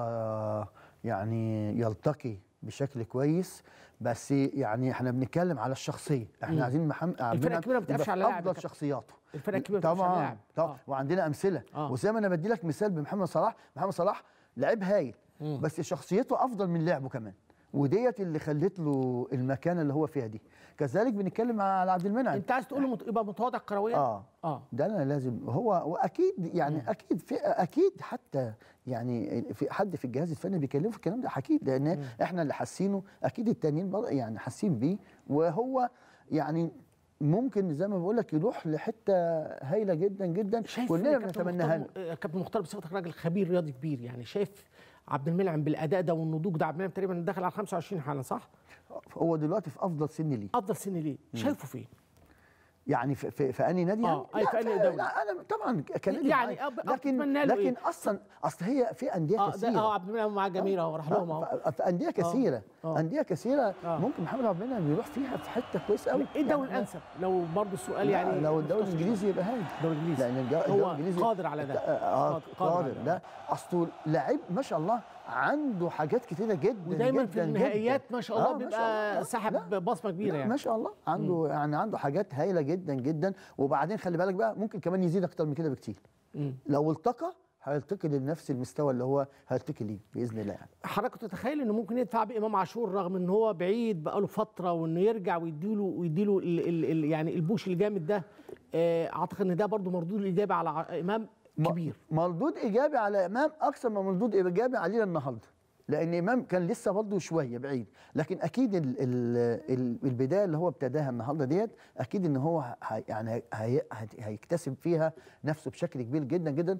يعني يلتقي بشكل كويس بس يعني احنا بنتكلم على الشخصيه احنا مم. عايزين محمد عبد الفرقة المنعم الكبيرة ما بتقفش يبقى على في لاعب يا افضل كابتن. شخصياته الفرقه الكبيره ما بتقفش على طبعا لاعب. طبعا آه. وعندنا امثله آه. وزي ما انا بدي لك مثال بمحمد صلاح محمد صلاح لعيب هايل مم. بس شخصيته افضل من لعبه كمان وديت اللي خلت له المكانه اللي هو فيها دي كذلك بنتكلم على عبد المنعم انت عايز تقول له مت- يبقى متواضع كرويا اه اه ده انا لازم هو واكيد يعني اكيد في اكيد حتى يعني في حد في الجهاز الفني بيكلمه في الكلام ده اكيد لان احنا اللي حاسينه اكيد التانيين برضه يعني حاسين بيه وهو يعني ممكن زي ما بقول لك يروح لحته هايله جدا جدا شايف كلنا إن كابتن بنتمناها له مختار- آه، كابتن مختار بصفتك راجل خبير رياضي كبير يعني شايف عبد المنعم بالاداء ده والنضوج ده عبد المنعم تقريبا داخل على 25 حاله صح؟ هو دلوقتي في افضل سن ليه افضل سن ليه؟ شايفه فين؟ يعني في, في, في انهي نادي آه، يعني؟ أي في لا، أنهي دولي؟ لا انا طبعا كنادي يعني معين. أب- لكن أتمنى له لكن إيه؟ اصلا اصل هي في انديه اه ده كثيره اه عبد المنعم مع جميل اهو راح لهم اهو آه، في انديه كثيره آه. انديه كثيره آه. ممكن محمد عبد المنعم يروح فيها في حته كويسه قوي ايه الدوري الانسب لو برضه السؤال يعني يعني لو الدوري مختصر الانجليزي يبقى هايل الدوري الانجليزي لان الجو- هو الدوري الانجليزي قادر على ده اه قادر- قادر على قادر ده. لا اصله لعيب ما شاء الله عنده حاجات كتيره جدا ودايما جدا في النهائيات جدا. ما شاء الله آه، ما شاء بيبقى الله. سحب بصمه كبيره لا يعني ما شاء الله عنده يعني عنده حاجات هايله جدا جدا وبعدين خلي بالك بقى ممكن كمان يزيد اكتر من كده بكتير مم. لو التقى هيلتقي لنفس المستوى اللي هو هيلتقي ليه باذن الله يعني حضرتك تتخيل انه ممكن يدفع بامام عاشور رغم ان هو بعيد بقاله فتره وانه يرجع ويديله ويديله ال ال ال يعني البوش الجامد ده آه، اعتقد ان ده برضه مردود الايجابي على ع- امام كبير مردود ايجابي على امام اكثر من مردود ايجابي علينا النهارده لان امام كان لسه برضه شويه بعيد لكن اكيد ال ال ال البدايه اللي هو ابتداها النهارده ديت اكيد ان هو ه- يعني هي هي هيكتسب فيها نفسه بشكل كبير جدا جدا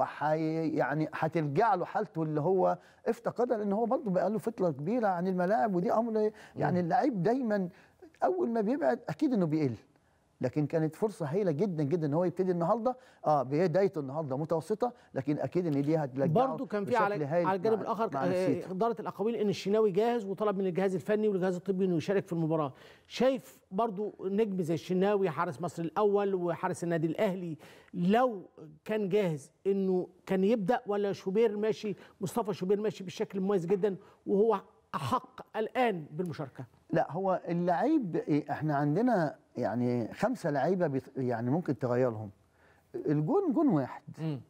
وحي يعني هترجع له حالته اللي هو افتقدها لان هو برضه بقى له فتره كبيره عن الملاعب ودي امر يعني اللعيب دايما اول ما بيبعد اكيد انه بيقل لكن كانت فرصه هايله جدا جدا ان هو يبتدي النهارده اه بدايته النهارده متوسطه لكن اكيد ان دي هترجعه برضه كان في بشكل على هايل على الجانب مع- الاخر مع آه، نفسيته. اداره الاقاويل ان الشناوي جاهز وطلب من الجهاز الفني والجهاز الطبي انه يشارك في المباراه شايف برضه نجم زي الشناوي حارس مصر الاول وحارس النادي الاهلي لو كان جاهز انه كان يبدا ولا شوبير ماشي مصطفى شوبير ماشي بالشكل المميز جدا وهو احق الان بالمشاركه لا هو اللعيب إيه، احنا عندنا يعني خمسه لعيبه بيت- يعني ممكن تغيرهم الجون جون واحد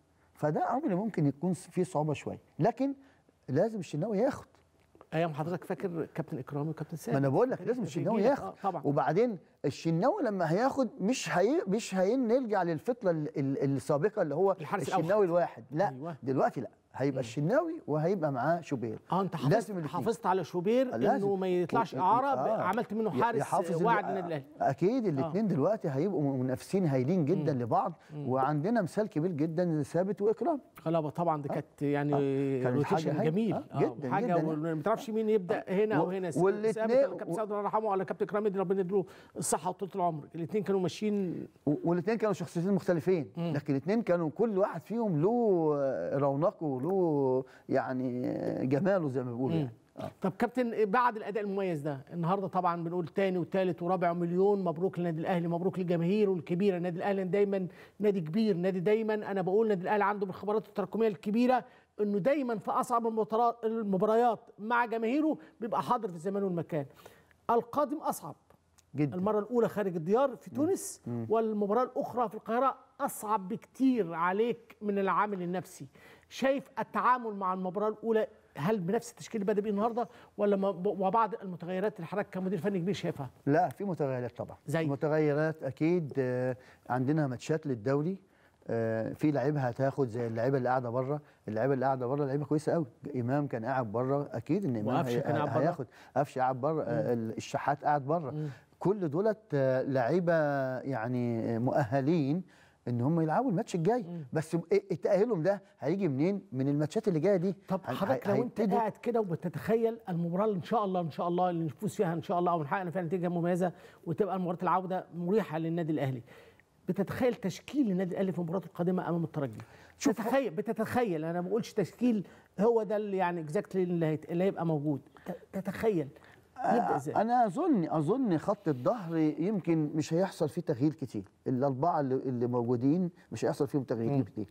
فده امر ممكن يكون فيه صعوبه شويه لكن لازم الشناوي ياخد ايام حضرتك فاكر كابتن اكرامي وكابتن سامي ما انا بقول لك كان- لازم كان في الشناوي جيلك، ياخد آه، طبعا وبعدين الشناوي لما هياخد مش هي مش هنرجع للفتره ال- ال- السابقه اللي هو الحارس الشناوي الواحد لا أيوة. دلوقتي لا هيبقى الشناوي وهيبقى معاه شوبير اه انت حافظت لازم الاتنين. حافظت على شوبير لازم. انه ما يطلعش و- اعاره آه. عملت منه ي- حارس يحافظ ال- واعد النادي الاهلي اكيد الاثنين دلوقتي هيبقوا منافسين هايلين جدا لبعض وعندنا مثال كبير جدا ثابت واكرام خلابه طبعا دي كانت يعني كانت روتيشن حاجة هايلة. جميل آه، آه، جدا- حاجه جدا. وما تعرفش مين يبدا هنا او و- هنا والاتنين- ثابت ولا كابتن سعد الله يرحمه ولا كابتن اكرام يدي ربنا يديله الصحه وطول العمر الاثنين كانوا ماشيين والاثنين كانوا شخصيتين مختلفين لكن الاثنين كانوا كل واحد فيهم له رونقه وله يعني جماله زي ما بيقولوا يعني. طب كابتن بعد الاداء المميز ده النهارده طبعا بنقول تاني وتالت ورابع مليون مبروك للنادي الاهلي مبروك للجماهير الكبيره النادي الاهلي دايما نادي كبير نادي دايما انا بقول النادي الاهلي عنده من الخبرات التراكميه الكبيره انه دايما في اصعب المباريات- المباريات مع جماهيره بيبقى حاضر في الزمان والمكان القادم اصعب جدا المره الاولى خارج الديار في تونس مم. والمباراه الاخرى في القاهره اصعب بكتير عليك من العامل النفسي شايف التعامل مع المباراه الاولى هل بنفس التشكيل اللي بدا بيه النهارده ولا ما- وبعض المتغيرات اللي حضرتك كمدير فني كبير شايفها لا في متغيرات طبعا زي؟ متغيرات اكيد آه، عندنا ماتشات للدوري آه، في لعيبه هتاخد زي اللعيبه اللي قاعده بره اللعيبه اللي قاعده بره لعيبه كويسه قوي امام كان قاعد بره اكيد ان امام وقفشة هي- كان قاعد بره. هياخد قفشه قاعد بره آه، الشحات قاعد بره كل دولت آه، لعيبه يعني مؤهلين ان هم يلعبوا الماتش الجاي بس إيه- تاهلهم ده هيجي منين من الماتشات اللي جايه دي طب هي- حضرتك هي- لو انت هيبتدوا- قاعد كده وبتتخيل المباراه اللي ان شاء الله ان شاء الله اللي نفوز فيها ان شاء الله او نحقق فيها نتيجه مميزه وتبقى مباراه العوده مريحه للنادي الاهلي بتتخيل تشكيل النادي الاهلي في المباراه القادمه امام الترجي تتخيل بتتخيل انا ما بقولش تشكيل هو ده اللي يعني اكزاكتلي اللي, هيت- اللي هيبقى موجود ت- تتخيل يبدا ازاي انا اظن اظن خط الظهر يمكن مش هيحصل فيه تغيير كتير الاربعه اللي, اللي موجودين مش هيحصل فيهم تغيير كتير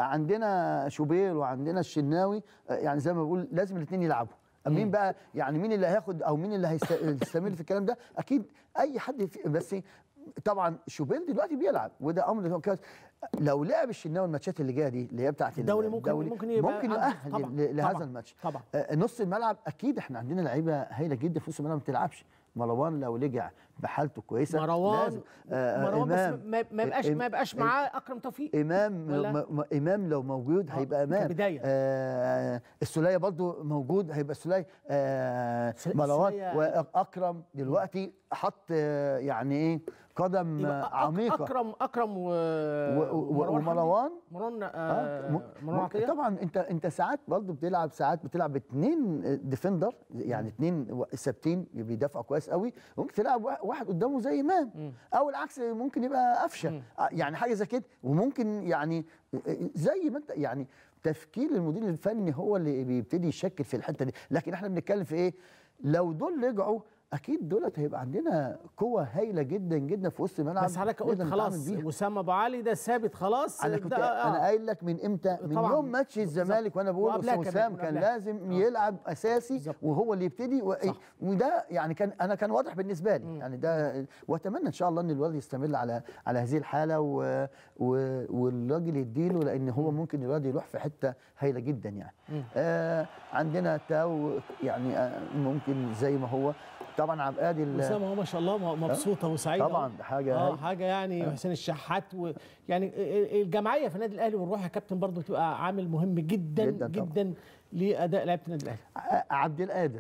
عندنا شوبير وعندنا الشناوي آه، يعني زي ما بقول لازم الاثنين يلعبوا مين بقى يعني مين اللي هياخد او مين اللي هيست- هيستمر في الكلام ده اكيد اي حد في بس طبعا شوبير دلوقتي بيلعب وده امر هو كويس لو لعب الشناوي الماتشات اللي جايه دي اللي هي بتاعت الدوري ممكن- ممكن يبقى ممكن عنده- يؤهل طبعاً، ل- لهذا طبعاً، الماتش طبعا آه، نص الملعب اكيد احنا عندنا لعيبه هايله جدا في نص الملعب ما بتلعبش مروان لو رجع بحالته كويسه مروان لازم آه، آه، مروان بس إمام ما ما يبقاش إم- ما يبقاش إم- معاه اكرم توفيق امام ولا؟ م- م- امام لو موجود هيبقى امام كبداية. آه السوليه برضو موجود هيبقى السوليه آه السولية- مروان السولية- واكرم دلوقتي حط آه يعني ايه قدم يبقى آه أك- عميقه اكرم اكرم و... و- و- ومروان حمدي. ومروان مروان آه، آه م- مروان م- عطيه طبعا انت انت ساعات برضه بتلعب ساعات بتلعب اتنين ديفندر يعني اتنين و- ثابتين بيدافعوا كويس قوي وممكن تلعب وا- واحد قدامه زي امام او العكس ممكن يبقى قفشه آه، يعني حاجه زي كده وممكن يعني زي ما انت يعني تفكير المدير الفني هو اللي بيبتدي يشكل في الحته دي لكن احنا بنتكلم في ايه لو دول رجعوا اكيد دولت هيبقى عندنا قوه هايله جدا جدا في وسط الملعب بس حضرتك قلت نقدر خلاص نتعامل بيها. وسام ابو علي ده ثابت خلاص انا كنت ده انا قايل لك من امتى من طبعاً. يوم ماتش الزمالك وانا بقول وقبلها أستاذ كمان، وسام كان وقبلها. لازم يلعب اساسي وهو اللي يبتدي و... وده يعني كان انا كان واضح بالنسبه لي يعني ده واتمنى ان شاء الله ان الولد يستمر على على هذه الحاله و... و... والراجل يديله لان هو ممكن الولد يروح في حته هايله جدا يعني آه عندنا تاو يعني آه ممكن زي ما هو طبعا عبد القادر وسام هو ما شاء الله مبسوطه وسعيده طبعا ده حاجه اه هايلة. حاجه يعني حسين الشحات و يعني الجمعيه في النادي الاهلي والروح يا كابتن برضه بتبقى عامل مهم جدا جداً جدا, طبعاً. جدا لاداء لعيبه النادي الاهلي ع- عبد القادر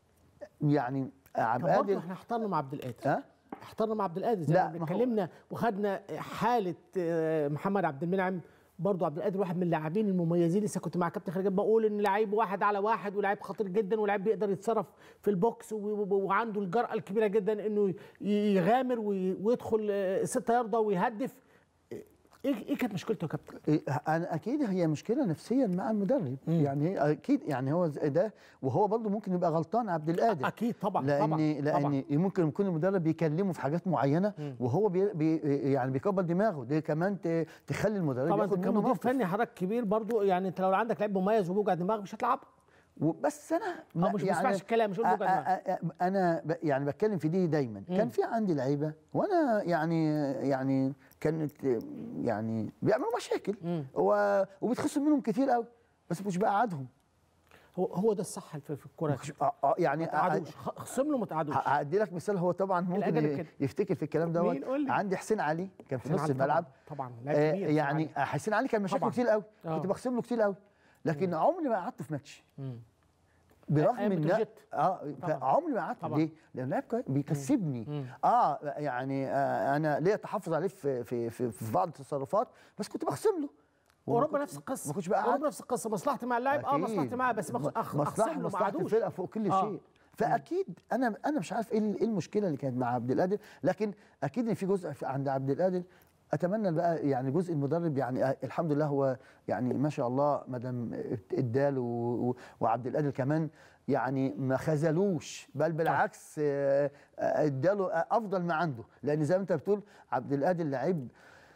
يعني عبد طب برضه القادر احنا احترنا مع عبد القادر ها احترنا مع عبد القادر زي لا، ما ما هو- اتكلمنا وخدنا حاله آه، محمد عبد المنعم برضه عبد القادر واحد من اللاعبين المميزين لسه كنت مع كابتن خالد بقول ان لعيب واحد على واحد ولاعيب خطير جدا ولاعيب بيقدر يتصرف في البوكس و- و- وعنده الجرأه الكبيره جدا انه ي- يغامر وي- ويدخل آه، ستة يارده ويهدف ايه ايه كانت مشكلته يا كابتن؟ إيه، انا اكيد هي مشكله نفسيا مع المدرب يعني هي اكيد يعني هو زي ده وهو برضه ممكن يبقى غلطان عبد القادر اكيد طبعا لان طبعا لان طبعا. ممكن يكون المدرب بيكلمه في حاجات معينه وهو بي بي يعني بيكبر دماغه دي كمان ت- تخلي المدرب طبعا ياخد انت منه كمدير موقف فني حضرتك كبير برضو يعني انت لو عندك لعيب مميز وبوجع دماغ مش هتلعبه بس انا اه مش بسمعش الكلام مش هقول بوجع دماغ أ- أ- أ- انا ب- يعني بتكلم في دي دايما كان في عندي لعيبه وانا يعني يعني كانت يعني بيعملوا مشاكل و- وبيتخصم منهم كتير قوي بس مش بقعدهم هو هو ده الصح في في الكوره مش- آه، آه، يعني ما تقعدوش خ- خصم له ما تقعدوش ه- هدي لك مثال هو طبعا ممكن الأجانب ي- كده. يفتكر في الكلام دوت مين؟ قول لي. عندي حسين علي كان في حسين نص علي طبعاً، الملعب طبعا آه لعيب كبير حسين يعني علي. حسين علي كان مشاكله طبعاً. كتير قوي آه. كنت بخصم له كتير قوي لكن عمري ما قعدته في ماتش مم. برغم أيام ان بتروجيت. اه طبعاً. عمري ما قعدت طبعاً. ليه؟ لان لاعب كويس بيكسبني اه يعني آه انا ليا تحفظ عليه في في في, في بعض التصرفات بس كنت بخصم له وما اوروبا كنت- نفس القصه ما كنتش بقى اوروبا نفس القصه مصلحتي مع اللاعب اه أكيد. مصلحتي معاه بس بخ- أخ- مصلحه اخصم له ما مصلحه قعدوش الفرقه فوق كل آه. شيء فاكيد انا انا مش عارف ايه ال- إيه المشكله اللي كانت مع عبد القادر لكن اكيد ان في جزء في- عند عبد القادر اتمنى بقى يعني جزء المدرب يعني آه، الحمد لله هو يعني ما شاء الله ما دام اداله و- و- وعبد القادر كمان يعني ما خذلوش بل بالعكس آه، آه، اداله آه، افضل ما عنده لان زي ما انت بتقول عبد القادر لعيب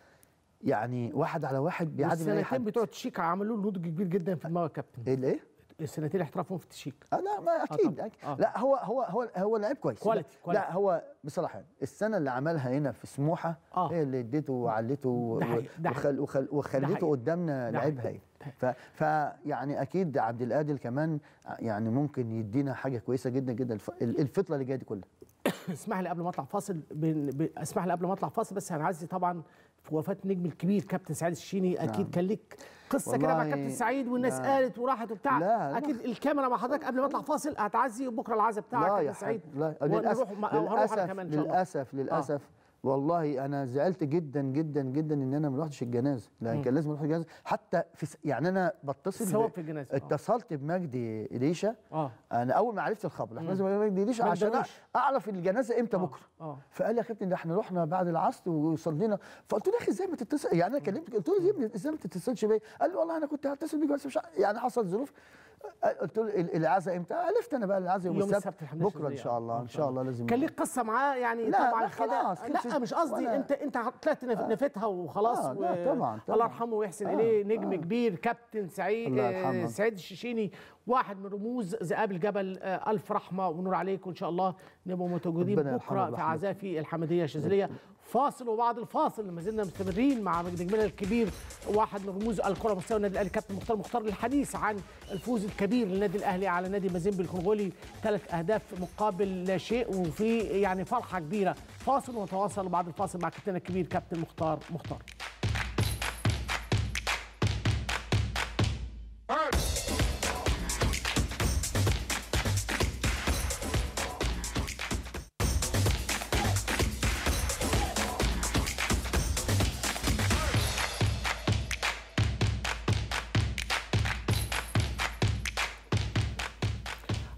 يعني واحد على واحد بيعدي من اي السنتين حد بتوع التشيك عملوا له نضج كبير جدا في دماغ الكابتن الايه؟ السنتين اللي احترفهم في التشيك آه لا ما اكيد, طبعاً. أكيد. آه. لا هو هو هو هو لعيب كويس كواليتي- لا, كواليتي. لا هو بصراحه يعني السنه اللي عملها هنا في سموحه آه. هي اللي اديته وعلته و- ده حقيقي، ده وخل وخل ده وخليته حقيقي. قدامنا ده لعيب حقيقي. هايل ف فيعني اكيد عبد القادر كمان يعني ممكن يدينا حاجه كويسه جدا جدا الف- الفتره اللي جايه دي كلها اسمح لي قبل ما اطلع فاصل بن... ب... اسمح لي قبل ما اطلع فاصل بس هنعزي طبعا في وفاه النجم الكبير كابتن سعيد الشيني اكيد نعم. كان ليك قصه كده مع والله كابتن سعيد والناس لا. قالت وراحت وبتاع لا، لا. اكيد الكاميرا مع حضرتك قبل ما اطلع فاصل هتعزي بكره العزاء بتاعك لا كابتن يا سعيد حبيبي لا ونروح للاسف مع- هروح انا للاسف كمان ان شاء الله للاسف للاسف والله انا زعلت جدا جدا جدا ان انا ما رحتش الجنازه لان مم. كان لازم اروح الجنازه حتى في س... يعني انا بتصل ثواب ب- في الجنازه آه. اتصلت بمجدي ريشه اه انا اول ما عرفت الخبر احنا مم. لازم مجدي ريشه ما عشان ادالوش. اعرف الجنازه امتى بكره اه فقال لي يا كابتن ده احنا رحنا بعد العصر وصلينا فقلت له يا اخي ازاي ما تتصل يعني انا كلمتك قلت له يا ابني ازاي ما تتصلش بيا قال لي والله انا كنت هتصل بيك بس مش ع- يعني حصل ظروف قلت له ال- العزاء امتى عرفت انا بقى العزاء يوم يوم السبت السبت الحمد لله بكره ان شاذلية. شاء الله ان شاء الله لازم كان ليك قصه معاه يعني لا، طبعا لا، كده خلاص، لا خلصت. مش قصدي وأنا- انت انت طلعت نف- نفتها وخلاص آه، لا، و- طبعاً، الله طبعاً. يرحمه ويحسن آه، اليه نجم آه. كبير كابتن سعيد الله آه، يرحمه. سعيد الشيشيني واحد من رموز ذئاب الجبل آه، الف رحمه ونور عليك وان شاء الله نبقى متواجدين ربنا يرحمه بكره في برحمته. عزاء في الحمديه الشاذليه فاصل وبعد الفاصل ما زلنا مستمرين مع نجمنا الكبير واحد من رموز الكره المصريه والنادي الاهلي كابتن مختار مختار للحديث عن الفوز الكبير للنادي الاهلي على نادي مازيمبي الكونغولي ثلاث اهداف مقابل لا شيء وفي يعني فرحه كبيره فاصل ونتواصل بعد الفاصل مع كابتننا الكبير كابتن مختار مختار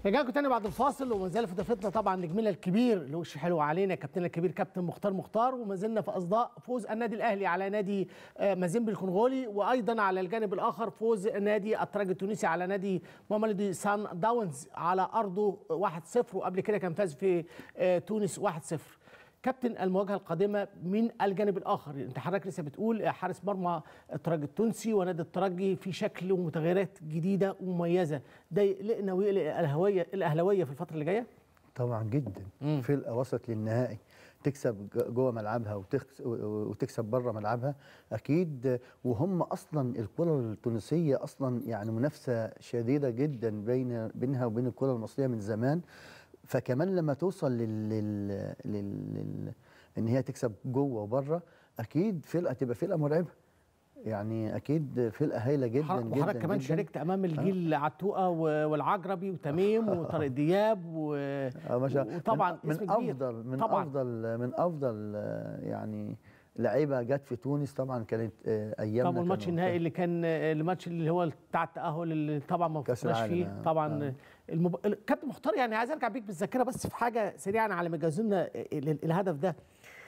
رجعكم تاني بعد الفاصل وما زال في ضيفتنا طبعا نجمنا الكبير اللي وش حلو علينا كابتننا الكبير كابتن مختار مختار وما زلنا في اصداء فوز النادي الاهلي على نادي آه، مازيمبي الكونغولي وايضا على الجانب الاخر فوز نادي الترجي التونسي على نادي ماملودي سان داونز على ارضه 1-0 وقبل كده كان فاز في آه، تونس 1-0 كابتن المواجهه القادمه من الجانب الاخر انت حضرتك لسه بتقول حارس مرمى الترجي التونسي ونادي الترجي في شكل ومتغيرات جديده ومميزه ده يقلقنا ويقلق الاهلاويه الاهلاويه في الفتره اللي جايه طبعا جدا فرقه وصلت للنهائي تكسب ج- جوه ملعبها وتكس- وتكسب بره ملعبها اكيد وهم اصلا الكره التونسيه اصلا يعني منافسه شديده جدا بين بينها وبين الكره المصريه من زمان فكمان لما توصل لل, لل... لل... لل... ان هي تكسب جوه وبره اكيد فرقه تبقى فرقه مرعبه يعني اكيد فرقه هايله جدا حضرتك- جدا وحضرتك كمان جداً. شاركت امام الجيل عتوقه و- والعجربي وتميم وطارق دياب و... آه ما شاء وطبعا من, اسم من كبير. افضل من طبعا افضل من افضل آه، يعني لعيبه جت في تونس طبعا كانت آه، ايامنا طبعا الماتش كانوا- النهائي اللي كان الماتش اللي هو بتاع التاهل اللي طبعا ما كأس فزناش العالم، فيه آه. طبعا آه. المب... كابتن مختار يعني عايز ارجع بيك بالذاكره بس في حاجه سريعا على ما جهزوا لنا ال- الهدف ده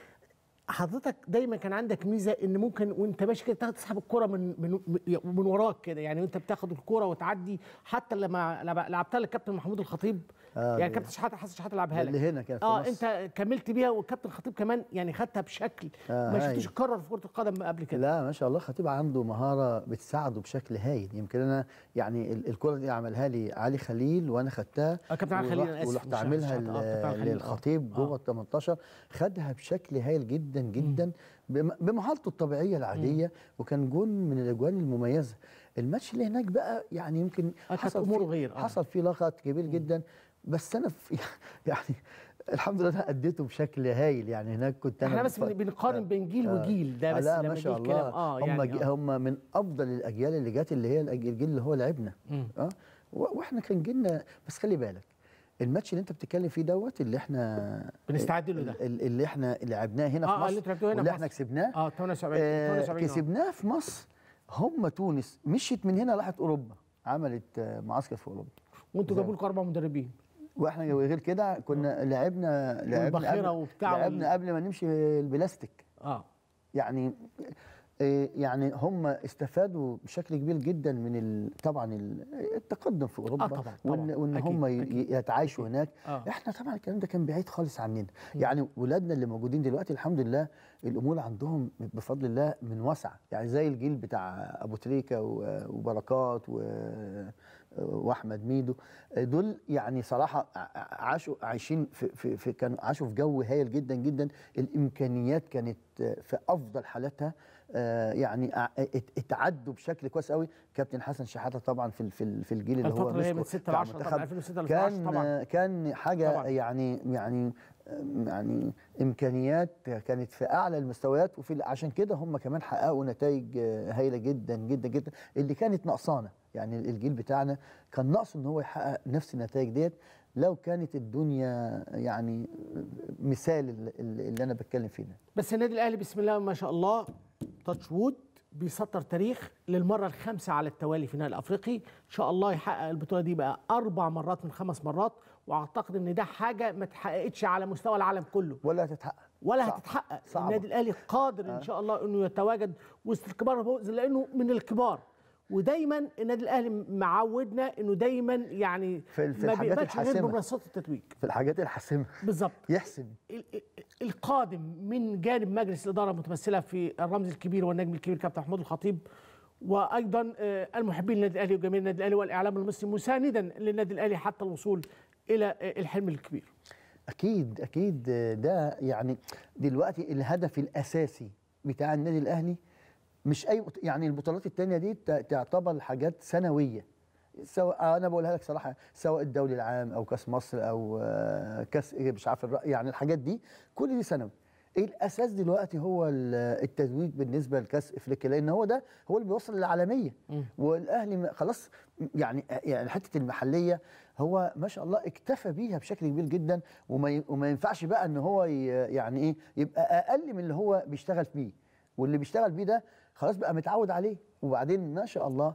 حضرتك دايما كان عندك ميزه ان ممكن وانت ماشي كده تاخد تسحب الكره من من من وراك كده يعني وانت بتاخد الكره وتعدي حتى لما لما لعبتها للكابتن محمود الخطيب آه، يعني دي- كابتن شحاته حسن شحاته لعبها لك اللي هنا كانت في اه مصر. انت كملت بيها والكابتن الخطيب كمان يعني خدتها بشكل آه، ما هايل. شفتوش اتكرر في كره القدم قبل كده لا ما شاء الله خطيب عنده مهاره بتساعده بشكل هايل يمكن انا يعني ال- الكره دي عملها لي علي خليل وانا خدتها آه، كابتن علي خليل، ورحت- أنا آسف، ورحت مش عاملها شحاتة، آه، كابتن علي خليل، آه. للخطيب جوه ال 18 خدها بشكل هايل جدا جدا بم- بمهارته الطبيعيه العاديه وكان جون من الاجوان المميزه الماتش اللي هناك بقى يعني يمكن آه، كانت حصل أموره فيه غير، آه. حصل فيه لغط كبير جدا بس انا في يعني الحمد لله أنا اديته بشكل هايل يعني هناك كنت انا احنا بس بف- بن- بنقارن بين جيل آه. وجيل ده آه بس لا لما ما جه شاء الكلام الله اه هم يعني جي- آه. هم من افضل الاجيال اللي جت اللي هي الأج- الجيل اللي هو لعبنا مم. اه و- واحنا كان جيلنا بس خلي بالك الماتش اللي انت بتتكلم فيه دوت اللي احنا بنستعد له ده. ال- ال- اللي احنا لعبناه هنا آه، في مصر اللي انتوا لعبتوه هنا واللي في احنا مصر. كسبناه اه 78 آه 78 آه. كسبناه في مصر هم تونس مشيت من هنا راحت اوروبا عملت آه، معسكر في اوروبا وانتوا جابوا لكم اربع مدربين واحنا غير كده كنا لعبنا لعبنا والباخرة قبل وبتاع وال- لعبنا قبل ما نمشي البلاستيك اه يعني آه، يعني هم استفادوا بشكل كبير جدا من ال- طبعا ال- التقدم في اوروبا آه، طبعاً، وان, طبعاً. وإن أكيد، هم ي- أكيد. يتعايشوا هناك آه. احنا طبعا الكلام ده كان بعيد خالص عننا يعني ولادنا اللي موجودين دلوقتي الحمد لله الامور عندهم بفضل الله من واسعه يعني زي الجيل بتاع ابو تريكه و- وبركات و- واحمد ميدو دول يعني صراحه ع- عاشوا عايشين في, في, في كانوا عاشوا في جو هايل جدا جدا الامكانيات كانت في افضل حالاتها آه، يعني ع- ات- اتعدوا بشكل كويس قوي كابتن حسن شحاته طبعا في ال- في ال- في الجيل اللي هو الفترة اللي هي مسكه من 6 ل بتاع 10 طبعا المنتخب 2006 ل 10 كان طبعا كان حاجه طبعاً. يعني يعني يعني امكانيات كانت في اعلى المستويات وفي عشان كده هم كمان حققوا نتائج هايله جدا جدا جدا اللي كانت ناقصانا يعني الجيل بتاعنا كان ناقصه ان هو يحقق نفس النتائج ديت لو كانت الدنيا يعني مثال ال- ال- اللي انا بتكلم فيه ده بس النادي الاهلي بسم الله ما شاء الله تاتش وود بيسطر تاريخ للمره الخامسه على التوالي في النهائي الافريقي ان شاء الله يحقق البطوله دي بقى اربع مرات من خمس مرات واعتقد ان ده حاجه ما اتحققتش على مستوى العالم كله ولا هتتحقق ولا صعب. هتتحقق صعبة. النادي الاهلي قادر ان شاء الله انه يتواجد وسط الكبار فوز لانه من الكبار ودايما النادي الاهلي معودنا انه دايما يعني في- في ما الحاجات بيقبلش غير الحاسمة. بمنصات التتويج في الحاجات الحاسمه بالظبط يحسم ال- ال- القادم من جانب مجلس الاداره المتمثله في الرمز الكبير والنجم الكبير كابتن محمود الخطيب وايضا آه، المحبين للنادي الاهلي وجماهير النادي الاهلي والاعلام المصري مساندا للنادي الاهلي حتى الوصول الى آه، الحلم الكبير اكيد اكيد ده يعني دلوقتي الهدف الاساسي بتاع النادي الاهلي مش اي بط- يعني البطولات التانية دي ت- تعتبر حاجات سنويه سواء انا بقولها لك صراحه سواء الدوري العام او كاس مصر او آه، كاس إيه مش عارف الرأي يعني الحاجات دي كل دي سنوي الاساس دلوقتي هو ال- التتويج بالنسبه لكاس افريقيا لان هو ده هو اللي بيوصل للعالميه والاهلي م- خلاص يعني يعني حته المحليه هو ما شاء الله اكتفى بيها بشكل كبير جدا وما ي- وما ينفعش بقى ان هو ي- يعني ايه يبقى اقل من اللي هو بيشتغل فيه واللي بيشتغل بيه ده خلاص بقى متعود عليه وبعدين ما شاء الله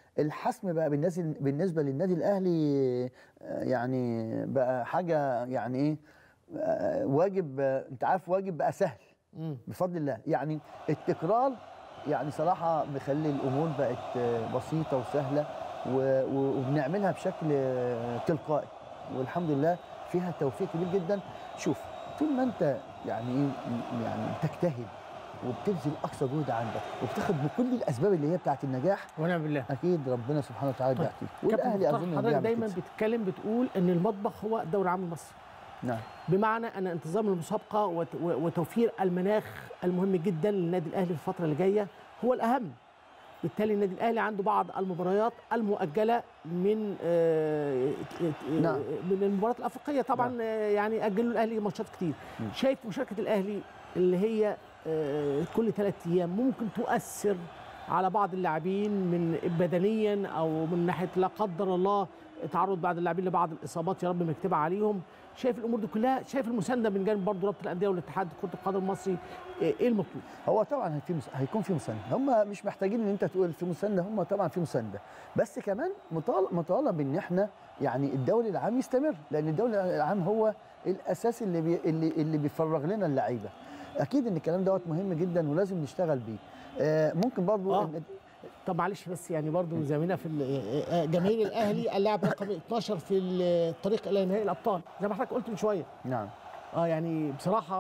الحسم بقى بالنسبه بالنسبه للنادي الاهلي آه، يعني بقى حاجه يعني ايه آه، واجب آه، انت عارف واجب بقى سهل مم. بفضل الله يعني التكرار يعني صراحه مخلي الامور بقت آه، بسيطه وسهله و- و- وبنعملها بشكل آه، تلقائي والحمد لله فيها توفيق كبير جدا شوف طول ما انت يعني ايه يعني تجتهد وبتبذل اقصى جهد عندك وبتاخد بكل الاسباب اللي هي بتاعت النجاح ونعم بالله اكيد ربنا سبحانه وتعالى طيب. بيعطيك كابتن والاهلي مختار اظن حضرتك بيعمل دايما كده. بتتكلم بتقول ان المطبخ هو الدوري العام المصري نعم بمعنى ان انتظام المسابقه وت- و- وتوفير المناخ المهم جدا للنادي الاهلي في الفتره اللي جايه هو الاهم بالتالي النادي الاهلي عنده بعض المباريات المؤجله من آه، آه، نعم. من المباريات الافريقيه طبعا آه، يعني اجلوا الاهلي ماتشات كتير شايف مشاركه الاهلي اللي هي آه، كل ثلاث ايام ممكن تؤثر على بعض اللاعبين من بدنيا او من ناحيه لا قدر الله تعرض بعض اللاعبين لبعض الاصابات يا رب ما يكتبها عليهم شايف الامور دي كلها شايف المسانده من جانب برضه رابطه الانديه والاتحاد كره القدم المصري آه، ايه المطلوب هو طبعا في مس... هيكون في مسانده هم مش محتاجين ان انت تقول في مسانده هم طبعا في مسانده بس كمان مطالب مطالب ان احنا يعني الدوري العام يستمر لان الدوري العام هو الاساس اللي بي... اللي اللي بيفرغ لنا اللعيبه اكيد ان الكلام دوت مهم جدا ولازم نشتغل بيه آه ممكن برضو آه. إن... طب معلش بس يعني برضه زميلنا في ال- آه، جماهير الاهلي اللاعب رقم 12 في الطريق الى نهائي الابطال زي ما حضرتك قلت من شويه نعم اه يعني بصراحه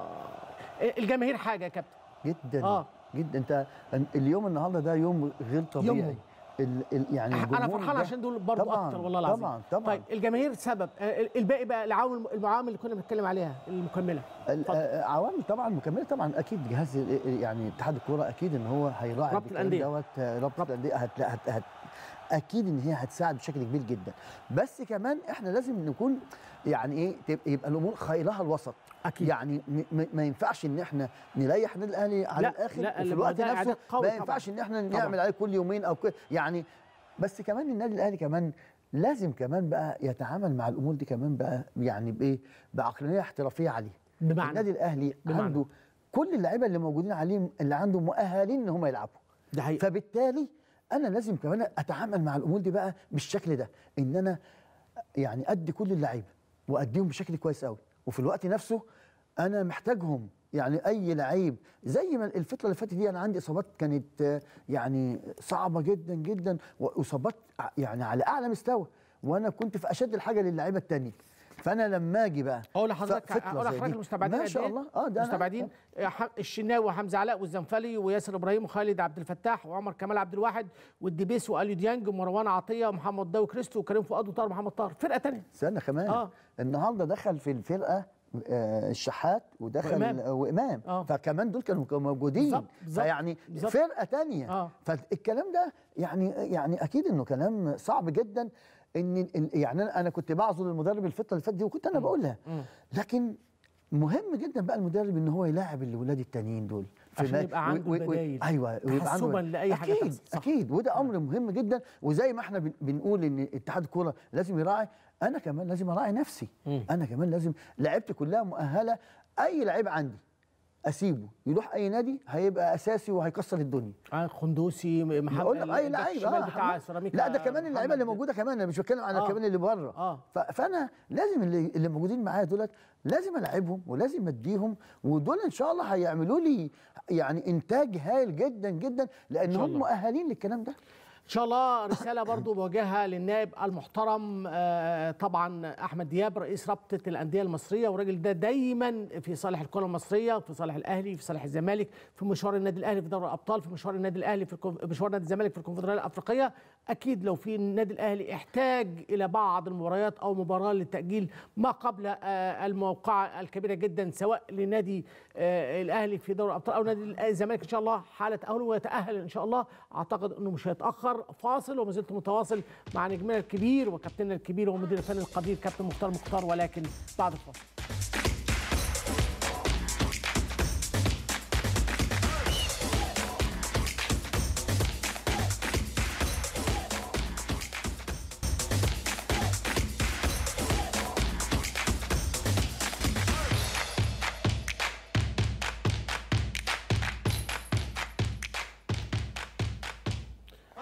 آه، الجماهير حاجه يا كابتن جدا آه. جدا انت اليوم النهارده ده يوم غير طبيعي يومهم. ال... ال... يعني انا الجمهور فرحان ده- عشان دول برضه طبعاً، اكتر والله العظيم طبعا طبعا طيب الجماهير سبب آه، الباقي بقى العوامل المعامل اللي كنا بنتكلم عليها المكمله ال- آه، عوامل طبعا مكمله طبعا اكيد جهاز ال- يعني اتحاد الكوره اكيد ان هو هيراعي رابطة بالكلام الأندية. دوت آه، رابطه الانديه هت... هت... هت... اكيد ان هي هتساعد بشكل كبير جدا بس كمان احنا لازم نكون يعني ايه تبقى يبقى الامور خيرها الوسط اكيد يعني م- م- ما ينفعش ان احنا نريح النادي الاهلي على لا، الاخر لا، وفي اللي الوقت ده نفسه إعداد قوي ما طبعاً. ينفعش ان احنا طبعاً. نعمل عليه كل يومين او كده يعني بس كمان النادي الاهلي كمان لازم كمان بقى يتعامل مع الامور دي كمان بقى يعني بايه بعقلانيه احترافيه عليه بمعنى النادي الاهلي بمعنى؟ عنده كل اللعيبه اللي موجودين عليه اللي عنده مؤهلين ان هم يلعبوا ده حقيقي فبالتالي انا لازم كمان اتعامل مع الامور دي بقى بالشكل ده ان انا يعني ادي كل اللعيبه واديهم بشكل كويس قوي وفي الوقت نفسه انا محتاجهم يعني اي لعيب زي ما الفتره اللي فاتت دي انا عندي اصابات كانت آه، يعني صعبه جدا جدا واصابات ع- يعني على اعلى مستوى وانا كنت في اشد الحاجه للعيبه التانية فانا لما اجي بقى اقول لحضرتك فترة اقول زي لحضرتك دي، المستبعدين ما قد شاء إيه؟ الله اه ده أنا- مستبعدين آه، ح- الشناوي وحمزه علاء والزنفلي وياسر ابراهيم وخالد عبد الفتاح وعمر كمال عبد الواحد والدبيس واليو ديانج ومروان عطيه ومحمد ضاوي كريستو وكريم فؤاد وطاهر محمد طاهر فرقه ثانيه استنى كمان آه. آه. النهارده دخل في الفرقه آه الشحات ودخل وإمام. وامام, وإمام. آه. فكمان دول كانوا كانوا موجودين بالظبط، بالظبط، فيعني بالظبط. فرقه تانية آه. فالكلام ده يعني يعني اكيد انه كلام صعب جدا ان ال- يعني انا أنا كنت بعذر المدرب الفتره اللي فاتت دي وكنت انا بقولها مم. لكن مهم جدا بقى المدرب ان هو يلاعب الولاد التانيين دول في عشان ما- يبقى عنده و- و- و- بدايل. ايوه ويبقى تحسباً عنده لأي حاجة اكيد تحصل. صح. اكيد وده امر مهم جدا وزي ما احنا بن- بنقول ان اتحاد الكوره لازم يراعي انا كمان لازم اراعي نفسي مم. انا كمان لازم لعيبتي كلها مؤهله اي لعيب عندي اسيبه يروح اي نادي هيبقى اساسي وهيكسر الدنيا آه، خندوسي محمد بقول لك اي الباك لعيب الشمال آه بتاع حماد. سيراميكا لا ده كمان اللعيبه اللي محمد- موجوده كمان انا مش بتكلم على آه. كمان اللي بره اه ف- فانا لازم اللي, اللي موجودين معايا دولت لازم العبهم ولازم اديهم ودول ان شاء الله هيعملوا لي يعني انتاج هائل جدا جدا لان شاء هم الله. مؤهلين للكلام ده ان شاء الله رساله برضو بوجهها للنائب المحترم آه، طبعا احمد دياب رئيس رابطه الانديه المصريه والراجل ده دايما في صالح الكره المصريه في صالح الاهلي في صالح الزمالك في مشوار النادي الاهلي في دوري الابطال في مشوار النادي الاهلي في الكونف- مشوار نادي الزمالك في الكونفدراليه الافريقيه اكيد لو في النادي الاهلي احتاج الى بعض المباريات او مباراه للتاجيل ما قبل آه، الموقعه الكبيره جدا سواء لنادي آه، الاهلي في دوري الابطال او نادي الزمالك ان شاء الله حاله تاهله ويتاهل ان شاء الله اعتقد انه مش هيتاخر فاصل وما زلت متواصل مع نجمنا الكبير وكابتننا الكبير ومدير الفني القدير كابتن مختار مختار ولكن بعد الفاصل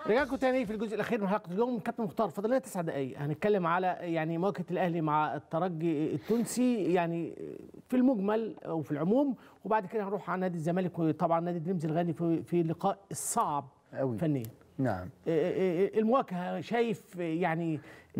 رجعكم تاني في الجزء الاخير من حلقه اليوم كابتن مختار فاضل لنا تسع دقائق هنتكلم على يعني مواجهه الاهلي مع الترجي التونسي يعني في المجمل وفي العموم وبعد كده هنروح على نادي الزمالك وطبعا نادي دريمز الغاني في في اللقاء الصعب أوي. فنيا نعم المواجهه شايف يعني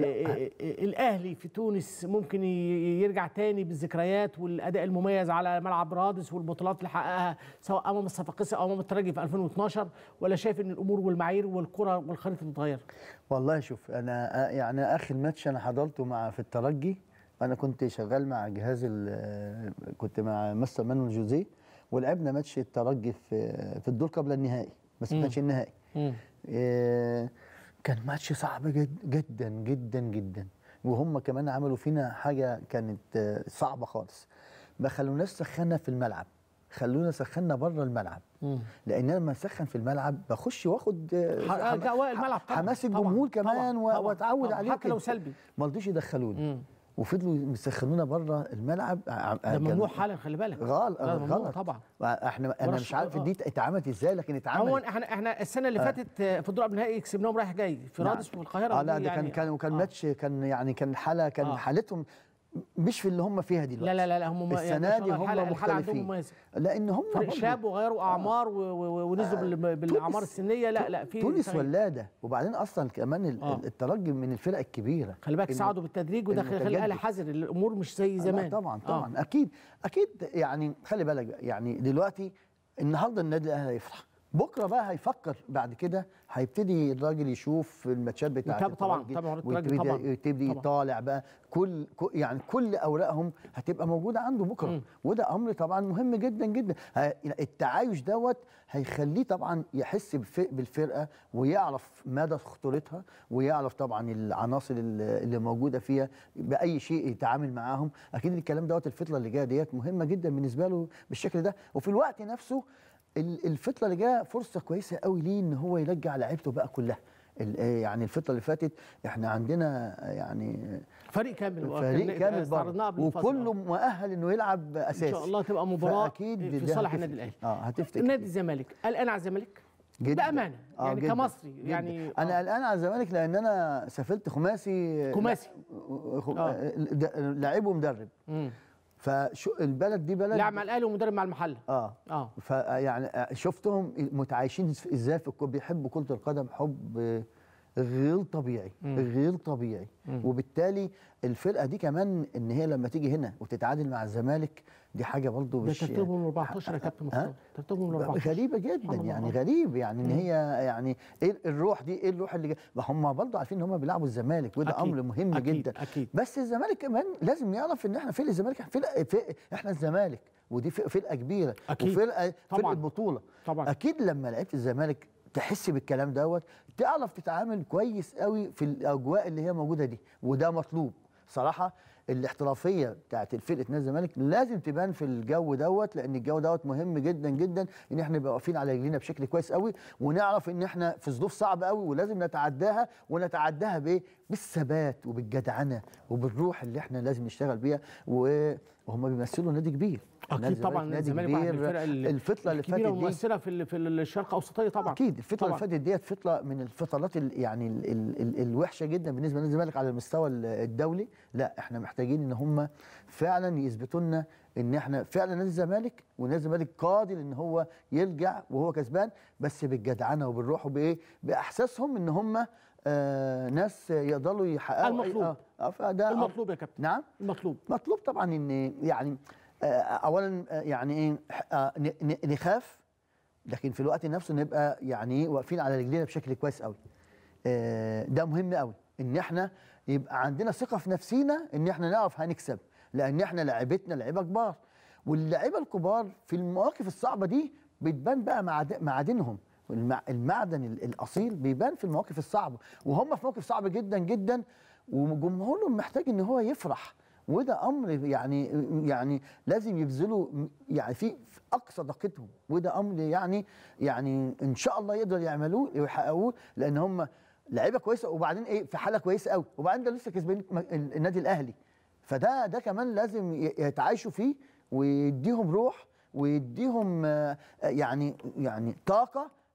الاهلي في تونس ممكن ي- يرجع تاني بالذكريات والاداء المميز على ملعب رادس والبطولات اللي حققها سواء امام الصفاقسي او امام الترجي في 2012 ولا شايف ان الامور والمعايير والكره والخريطه بتتغير؟ والله شوف انا يعني اخر ماتش انا حضرته مع في الترجي انا كنت شغال مع جهاز ال- كنت مع مستر مانويل جوزيه ولعبنا ماتش الترجي في في الدور قبل النهائي بس ما مم. كانش النهائي إيه، كان ماتش صعب جد جدا جدا جدا وهم كمان عملوا فينا حاجه كانت آه، صعبه خالص ما خلوناش سخنا في الملعب خلونا سخنا بره الملعب لان انا لما اسخن في الملعب بخش واخد آه، ح- حما- أجواء الملعب طبعاً، حماس طبعاً، الجمهور طبعاً، كمان و- طبعاً، واتعود طبعاً، عليه حتى لو كده. سلبي. ما رضوش يدخلوني وفضلوا مسخنونا بره الملعب ع- ده كان- ممنوع حالا خلي بالك غلط لا، ممنوع غلط طبعا احنا انا ورش- مش عارف آه. دي اتعملت ازاي لكن اتعملت عموما احنا احنا السنه اللي آه. فاتت آه، في الدور قبل النهائي كسبناهم رايح جاي في نعم. رادس وفي القاهره اه لا ودي ده كان يعني- كان وكان ماتش كان يعني كان حاله كان آه. حالتهم مش في اللي هم فيها دلوقتي لا لا لا لا هم ما- يعني ما السنه شاء دي الله هم الحالة- الحالة عندهم مختلفين مميزة. لان هم فريق برضو- شاب وغيروا اعمار و- و- ونزلوا بال- بالاعمار السنيه لا لا في تونس تغيير. ولاده وبعدين اصلا كمان ال- آه. الترجي من الفرق الكبيره خلي بالك الم- صعدوا بالتدريج وده خلي خلي المتجدد. الاهلي حذر الامور مش زي لا زمان طبعا آه. طبعا اكيد اكيد يعني خلي بالك بقى، يعني دلوقتي النهارده النادي الاهلي هيفرح بكره بقى هيفكر بعد كده هيبتدي الراجل يشوف الماتشات بتاعت ويتابع طبعاً، الترجي طبعاً الترجي ويبتدي طبعاً. يبتدي طبعاً. يطالع بقى كل كل- يعني كل اوراقهم هتبقى موجوده عنده بكره وده امر طبعا مهم جدا جدا ه- التعايش دوت هيخليه طبعا يحس بف- بالفرقه ويعرف مدى خطورتها ويعرف طبعا العناصر اللي اللي موجوده فيها باي شيء يتعامل معاهم اكيد الكلام دوت الفتره اللي جايه ديت مهمه جدا بالنسبه له بالشكل ده وفي الوقت نفسه ال- الفتره اللي جايه فرصه كويسه قوي ليه ان هو يرجع لعيبته بقى كلها ال- يعني الفتره اللي فاتت احنا عندنا يعني فريق كامل فريق كان- كامل استعرضناه برضه قبل الفصل. وكله مؤهل انه يلعب اساسي ان شاء الله تبقى مباراه فأكيد في ده صالح هتفرق. النادي الاهلي اه هتفتكر نادي الزمالك قلقان على الزمالك جدا بامانه آه يعني جداً، كمصري جداً. يعني انا قلقان على الزمالك لان انا سافرت خماسي خماسي. خ- آه. د- لعيب ومدرب مم. فشو البلد دي بلد لاعب مع الاهلي ومدرب مع المحله اه اه فيعني شفتهم متعايشين ازاي في الكوره بيحبوا كره القدم حب غير طبيعي مم. غير طبيعي مم. وبالتالي الفرقه دي كمان ان هي لما تيجي هنا وتتعادل مع الزمالك دي حاجه برضه ده مش ترتيبهم من 14 يا كابتن مختار ترتيبهم من 14 غريبه جدا سبحان يعني الله. غريب يعني ان مم. هي يعني ايه الروح دي ايه الروح اللي جا- ما هم برضه عارفين ان هم بيلعبوا الزمالك وده أكيد، امر مهم أكيد، جدا أكيد. بس الزمالك كمان لازم يعرف ان احنا فرقه الزمالك فرقه فرقة- احنا الزمالك ودي فرقه فرقة كبيره أكيد. وفرقه طبعاً. فرقه بطوله طبعا اكيد لما لعيبه الزمالك تحس بالكلام دوت تعرف تتعامل كويس قوي في الاجواء اللي هي موجوده دي وده مطلوب صراحه الاحترافيه بتاعت فرقه نادي الزمالك لازم تبان في الجو دوت لان الجو دوت مهم جدا جدا ان احنا نبقى واقفين على رجلينا بشكل كويس قوي ونعرف ان احنا في ظروف صعبه قوي ولازم نتعداها ونتعداها بايه بالثبات وبالجدعنه وبالروح اللي احنا لازم نشتغل بيها و- وهم بيمثلوا نادي كبير نادي اكيد طبعا نادي الزمالك واحد من كبير الفرق ال- الفتره اللي الكبيره فاتت دي والمؤثره في ال- في الشرق الاوسطيه طبعا اكيد الفتره اللي طبعاً. فاتت ديت فتره من الفترات ال يعني ال ال ال الوحشه جدا بالنسبه لنادي الزمالك على المستوى ال- الدولي لا احنا محتاجين ان هم فعلا يثبتوا لنا ان احنا فعلا نادي الزمالك ونادي الزمالك قادر ان هو يرجع وهو كسبان بس بالجدعنه وبالروح وبايه باحساسهم ان هم آه ناس يقدروا يحققوا أي- المطلوب. آه آه فده المطلوب يا كابتن نعم المطلوب مطلوب طبعا ان يعني آه، اولا آه، يعني ايه آه، ن- ن- نخاف لكن في الوقت نفسه نبقى يعني إيه واقفين على رجلينا بشكل كويس قوي آه، ده مهم قوي ان احنا يبقى عندنا ثقه في نفسينا ان احنا نعرف هنكسب لان احنا لعيبتنا لعيبه كبار واللعيبه الكبار في المواقف الصعبه دي بتبان بقى معد- معادنهم المع- المعدن ال- الاصيل بيبان في المواقف الصعبه وهم في موقف صعب جدا جدا وجمهورهم محتاج ان هو يفرح وده امر يعني يعني لازم يبذلوا يعني في في اقصى طاقتهم وده امر يعني يعني ان شاء الله يقدروا يعملوه ويحققوه لان هم لعيبه كويسه وبعدين ايه في حاله كويسه قوي وبعدين ده لسه كسبانين م- ال- النادي الاهلي فده ده كمان لازم ي- يتعايشوا فيه ويديهم روح ويديهم آه، يعني يعني طاقه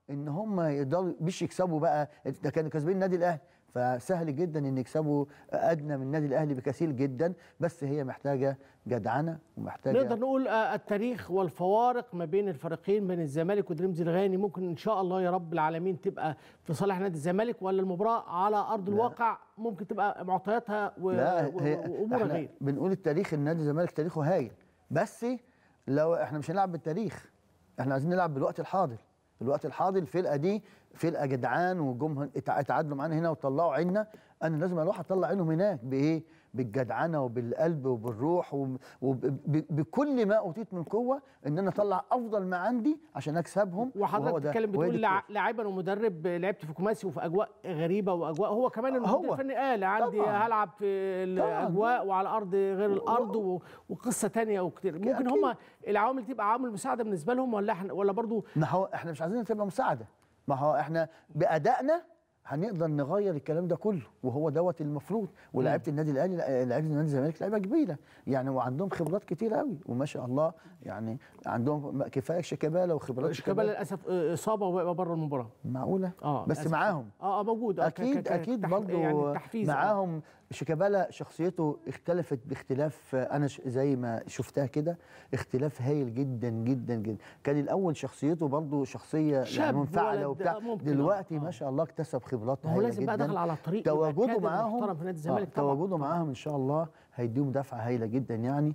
ان هم يقدروا مش يكسبوا بقى ده كانوا كاسبين النادي الاهلي فسهل جدا ان يكسبوا ادنى من النادي الاهلي بكثير جدا بس هي محتاجه جدعنه ومحتاجه نقدر نقول آه، التاريخ والفوارق ما بين الفريقين بين الزمالك ودريمز الغاني ممكن ان شاء الله يا رب العالمين تبقى في صالح نادي الزمالك ولا المباراه على ارض الواقع ممكن تبقى معطياتها و- لا و- هي وامورها احنا غير بنقول التاريخ النادي الزمالك تاريخه هايل بس لو احنا مش هنلعب بالتاريخ احنا عايزين نلعب بالوقت الحاضر الوقت الحاضر الفرقه دي فرقه جدعان وجم اتع- اتعادلوا معانا هنا وطلعوا عيننا انا لازم اروح اطلع عينهم هناك بايه بالجدعنه وبالقلب وبالروح وبكل ما اوتيت من قوه ان انا اطلع افضل ما عندي عشان اكسبهم وهو وحضرتك ده- بتتكلم وهي بتقول دي لع- لاعبا ومدرب لعبت في كوماسي وفي اجواء غريبه واجواء هو كمان المدير هو. الفني قال عندي طبعاً. هلعب في الاجواء وعلى ارض غير الارض و- وقصه تانية وكتير ممكن أكيد. هم العوامل دي تبقى عوامل مساعده بالنسبه لهم ولا احنا ولا برضو ما هو احنا مش عايزين تبقى مساعده ما هو احنا بادائنا هنقدر نغير الكلام ده كله وهو دوت المفروض ولاعيبه النادي الاهلي لعيبه النادي الزمالك لعيبه كبيره يعني وعندهم خبرات كتيره قوي وما شاء الله يعني عندهم كفايه شيكابالا وخبرات شيكابالا للاسف آه، اصابه وبقى بره المباراه معقوله اه بس للأسف. معاهم اه آه، موجود آه، ك- ك- اكيد ك- اكيد تح- برضو يعني تحفيز آه. معاهم شيكابالا شخصيته اختلفت باختلاف انا ش- زي ما شفتها كده اختلاف هايل جدا جدا جدا كان الاول شخصيته برضو شخصيه شاب يعني منفعله ولد، وبتاع آه، ممكن، آه، دلوقتي ما شاء الله اكتسب خبرات ما هو هايله لازم جدا بقى دخل على طريق يبقى تواجده كادر معاهم محترم في نادي الزمالك طبعاً. تواجده معاهم ان شاء الله هيديهم دفعه هايله جدا يعني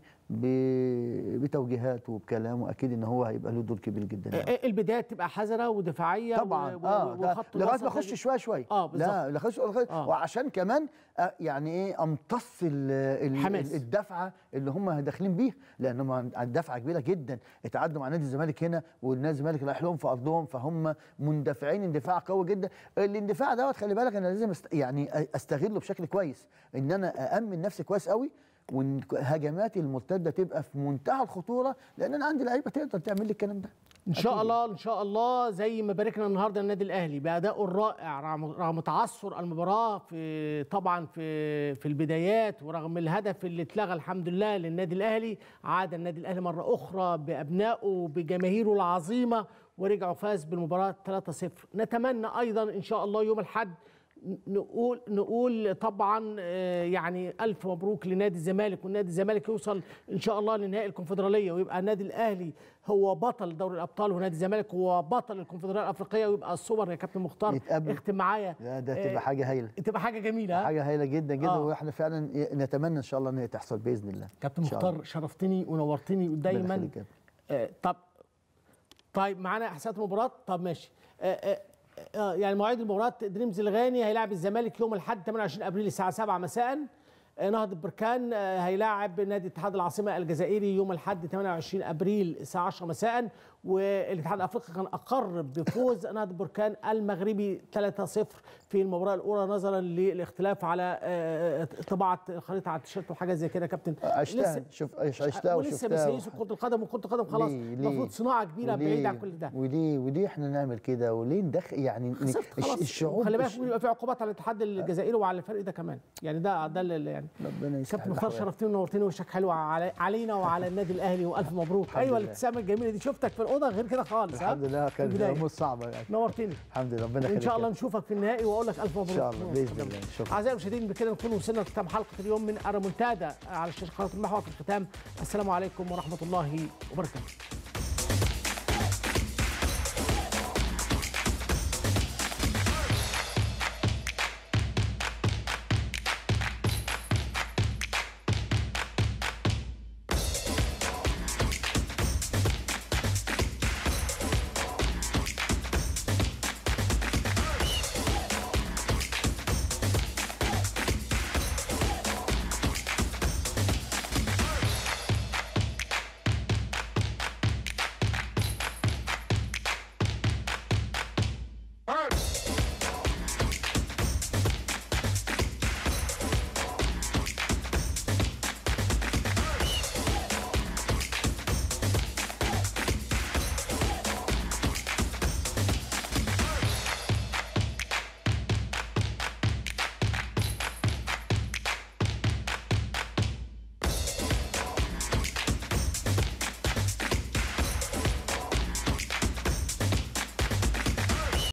ب- بتوجيهاته وبكلامه اكيد ان هو هيبقى له دور كبير جدا يعني. آه، البدايه تبقى حذره ودفاعيه طبعا و- و- اه ده وخط لغايه وسط ما اخش شويه شويه اه بالظبط لا لغايه لغاية- آه. وعشان كمان آه، يعني ايه امتص ال- ال- حماس. الدفعه اللي هم داخلين بيها لان هم عن دفعه كبيره جدا اتعادلوا مع نادي الزمالك هنا والنادي الزمالك رايح لهم في ارضهم فهم مندفعين اندفاع قوي جدا الاندفاع دوت خلي بالك انا لازم است يعني استغله بشكل كويس ان انا اامن نفسي كويس قوي وان هجماتي المرتده تبقى في منتهى الخطوره لان انا عندي لعيبه تقدر تعمل لي الكلام ده ان شاء الله ان شاء الله زي ما باركنا النهارده النادي الاهلي بادائه الرائع رغم رغم تعثر المباراه في طبعا في في البدايات ورغم الهدف اللي اتلغى الحمد لله للنادي الاهلي عاد النادي الاهلي مره اخرى بابنائه بجماهيره العظيمه ورجعوا فاز بالمباراه 3-0 نتمنى ايضا ان شاء الله يوم الاحد نقول نقول طبعا آه، يعني الف مبروك لنادي الزمالك والنادي الزمالك يوصل ان شاء الله لنهائي الكونفدراليه ويبقى النادي الاهلي هو بطل دوري الابطال ونادي الزمالك هو بطل الكونفدراليه الافريقيه ويبقى السوبر يا كابتن مختار يتقابلوا. اختم معايا لا ده آه، تبقى حاجه هايله تبقى حاجه جميله ها؟ حاجه هايله جدا جدا آه. واحنا فعلا نتمنى ان شاء الله ان هي تحصل باذن الله كابتن إن شاء الله. مختار شرفتني ونورتني ربنا ودايما يخليك يا آه، طب طيب معانا احصائيات المباراه طب ماشي آه، آه، آه، يعني مواعيد المباراه دريمز الغاني هيلاعب الزمالك يوم الاحد 28 ابريل الساعه 7 مساء آه، نهضة بركان آه، هيلاعب نادي اتحاد العاصمة الجزائري يوم الأحد 28 أبريل الساعة 10 مساء والاتحاد الأفريقي كان أقر بفوز نهضة بركان المغربي 3-0 في المباراة الأولى نظرا للاختلاف على آه، طباعة خريطة على التيشيرت وحاجة زي كده يا كابتن عشتها لسه- شوف عشتها ولسه وشفتها بيسيسوا كرة القدم وكرة القدم خلاص ليه- ليه؟ المفروض صناعة كبيرة وليه- بعيدة عن كل ده وليه وليه احنا نعمل كده وليه ندخل يعني خسرت الش- خلاص الشعوب خلي بالك الش- بيبقى في عقوبات على الاتحاد الجزائري وعلى الفريق ده كمان يعني ده ده اللي يعني ربنا يسهل كابتن مختار الأحوال. شرفتني ونورتني وشك حلو علي علينا وعلى النادي الاهلي والف مبروك الحمد ايوه لله. الابتسامه الجميله دي شفتك في الاوضه غير كده خالص ها؟ الحمد لله في كانت البداية. امور صعبه يعني نورتني الحمد لله ربنا ان يخليك شاء يا الله كابتن. نشوفك في النهائي واقول لك الف مبروك ان شاء الله باذن الله شكرا اعزائي المشاهدين بكده نكون وصلنا لختام حلقه اليوم من ارمونتادا على شاشه قناه المحور في الختام السلام عليكم ورحمه الله وبركاته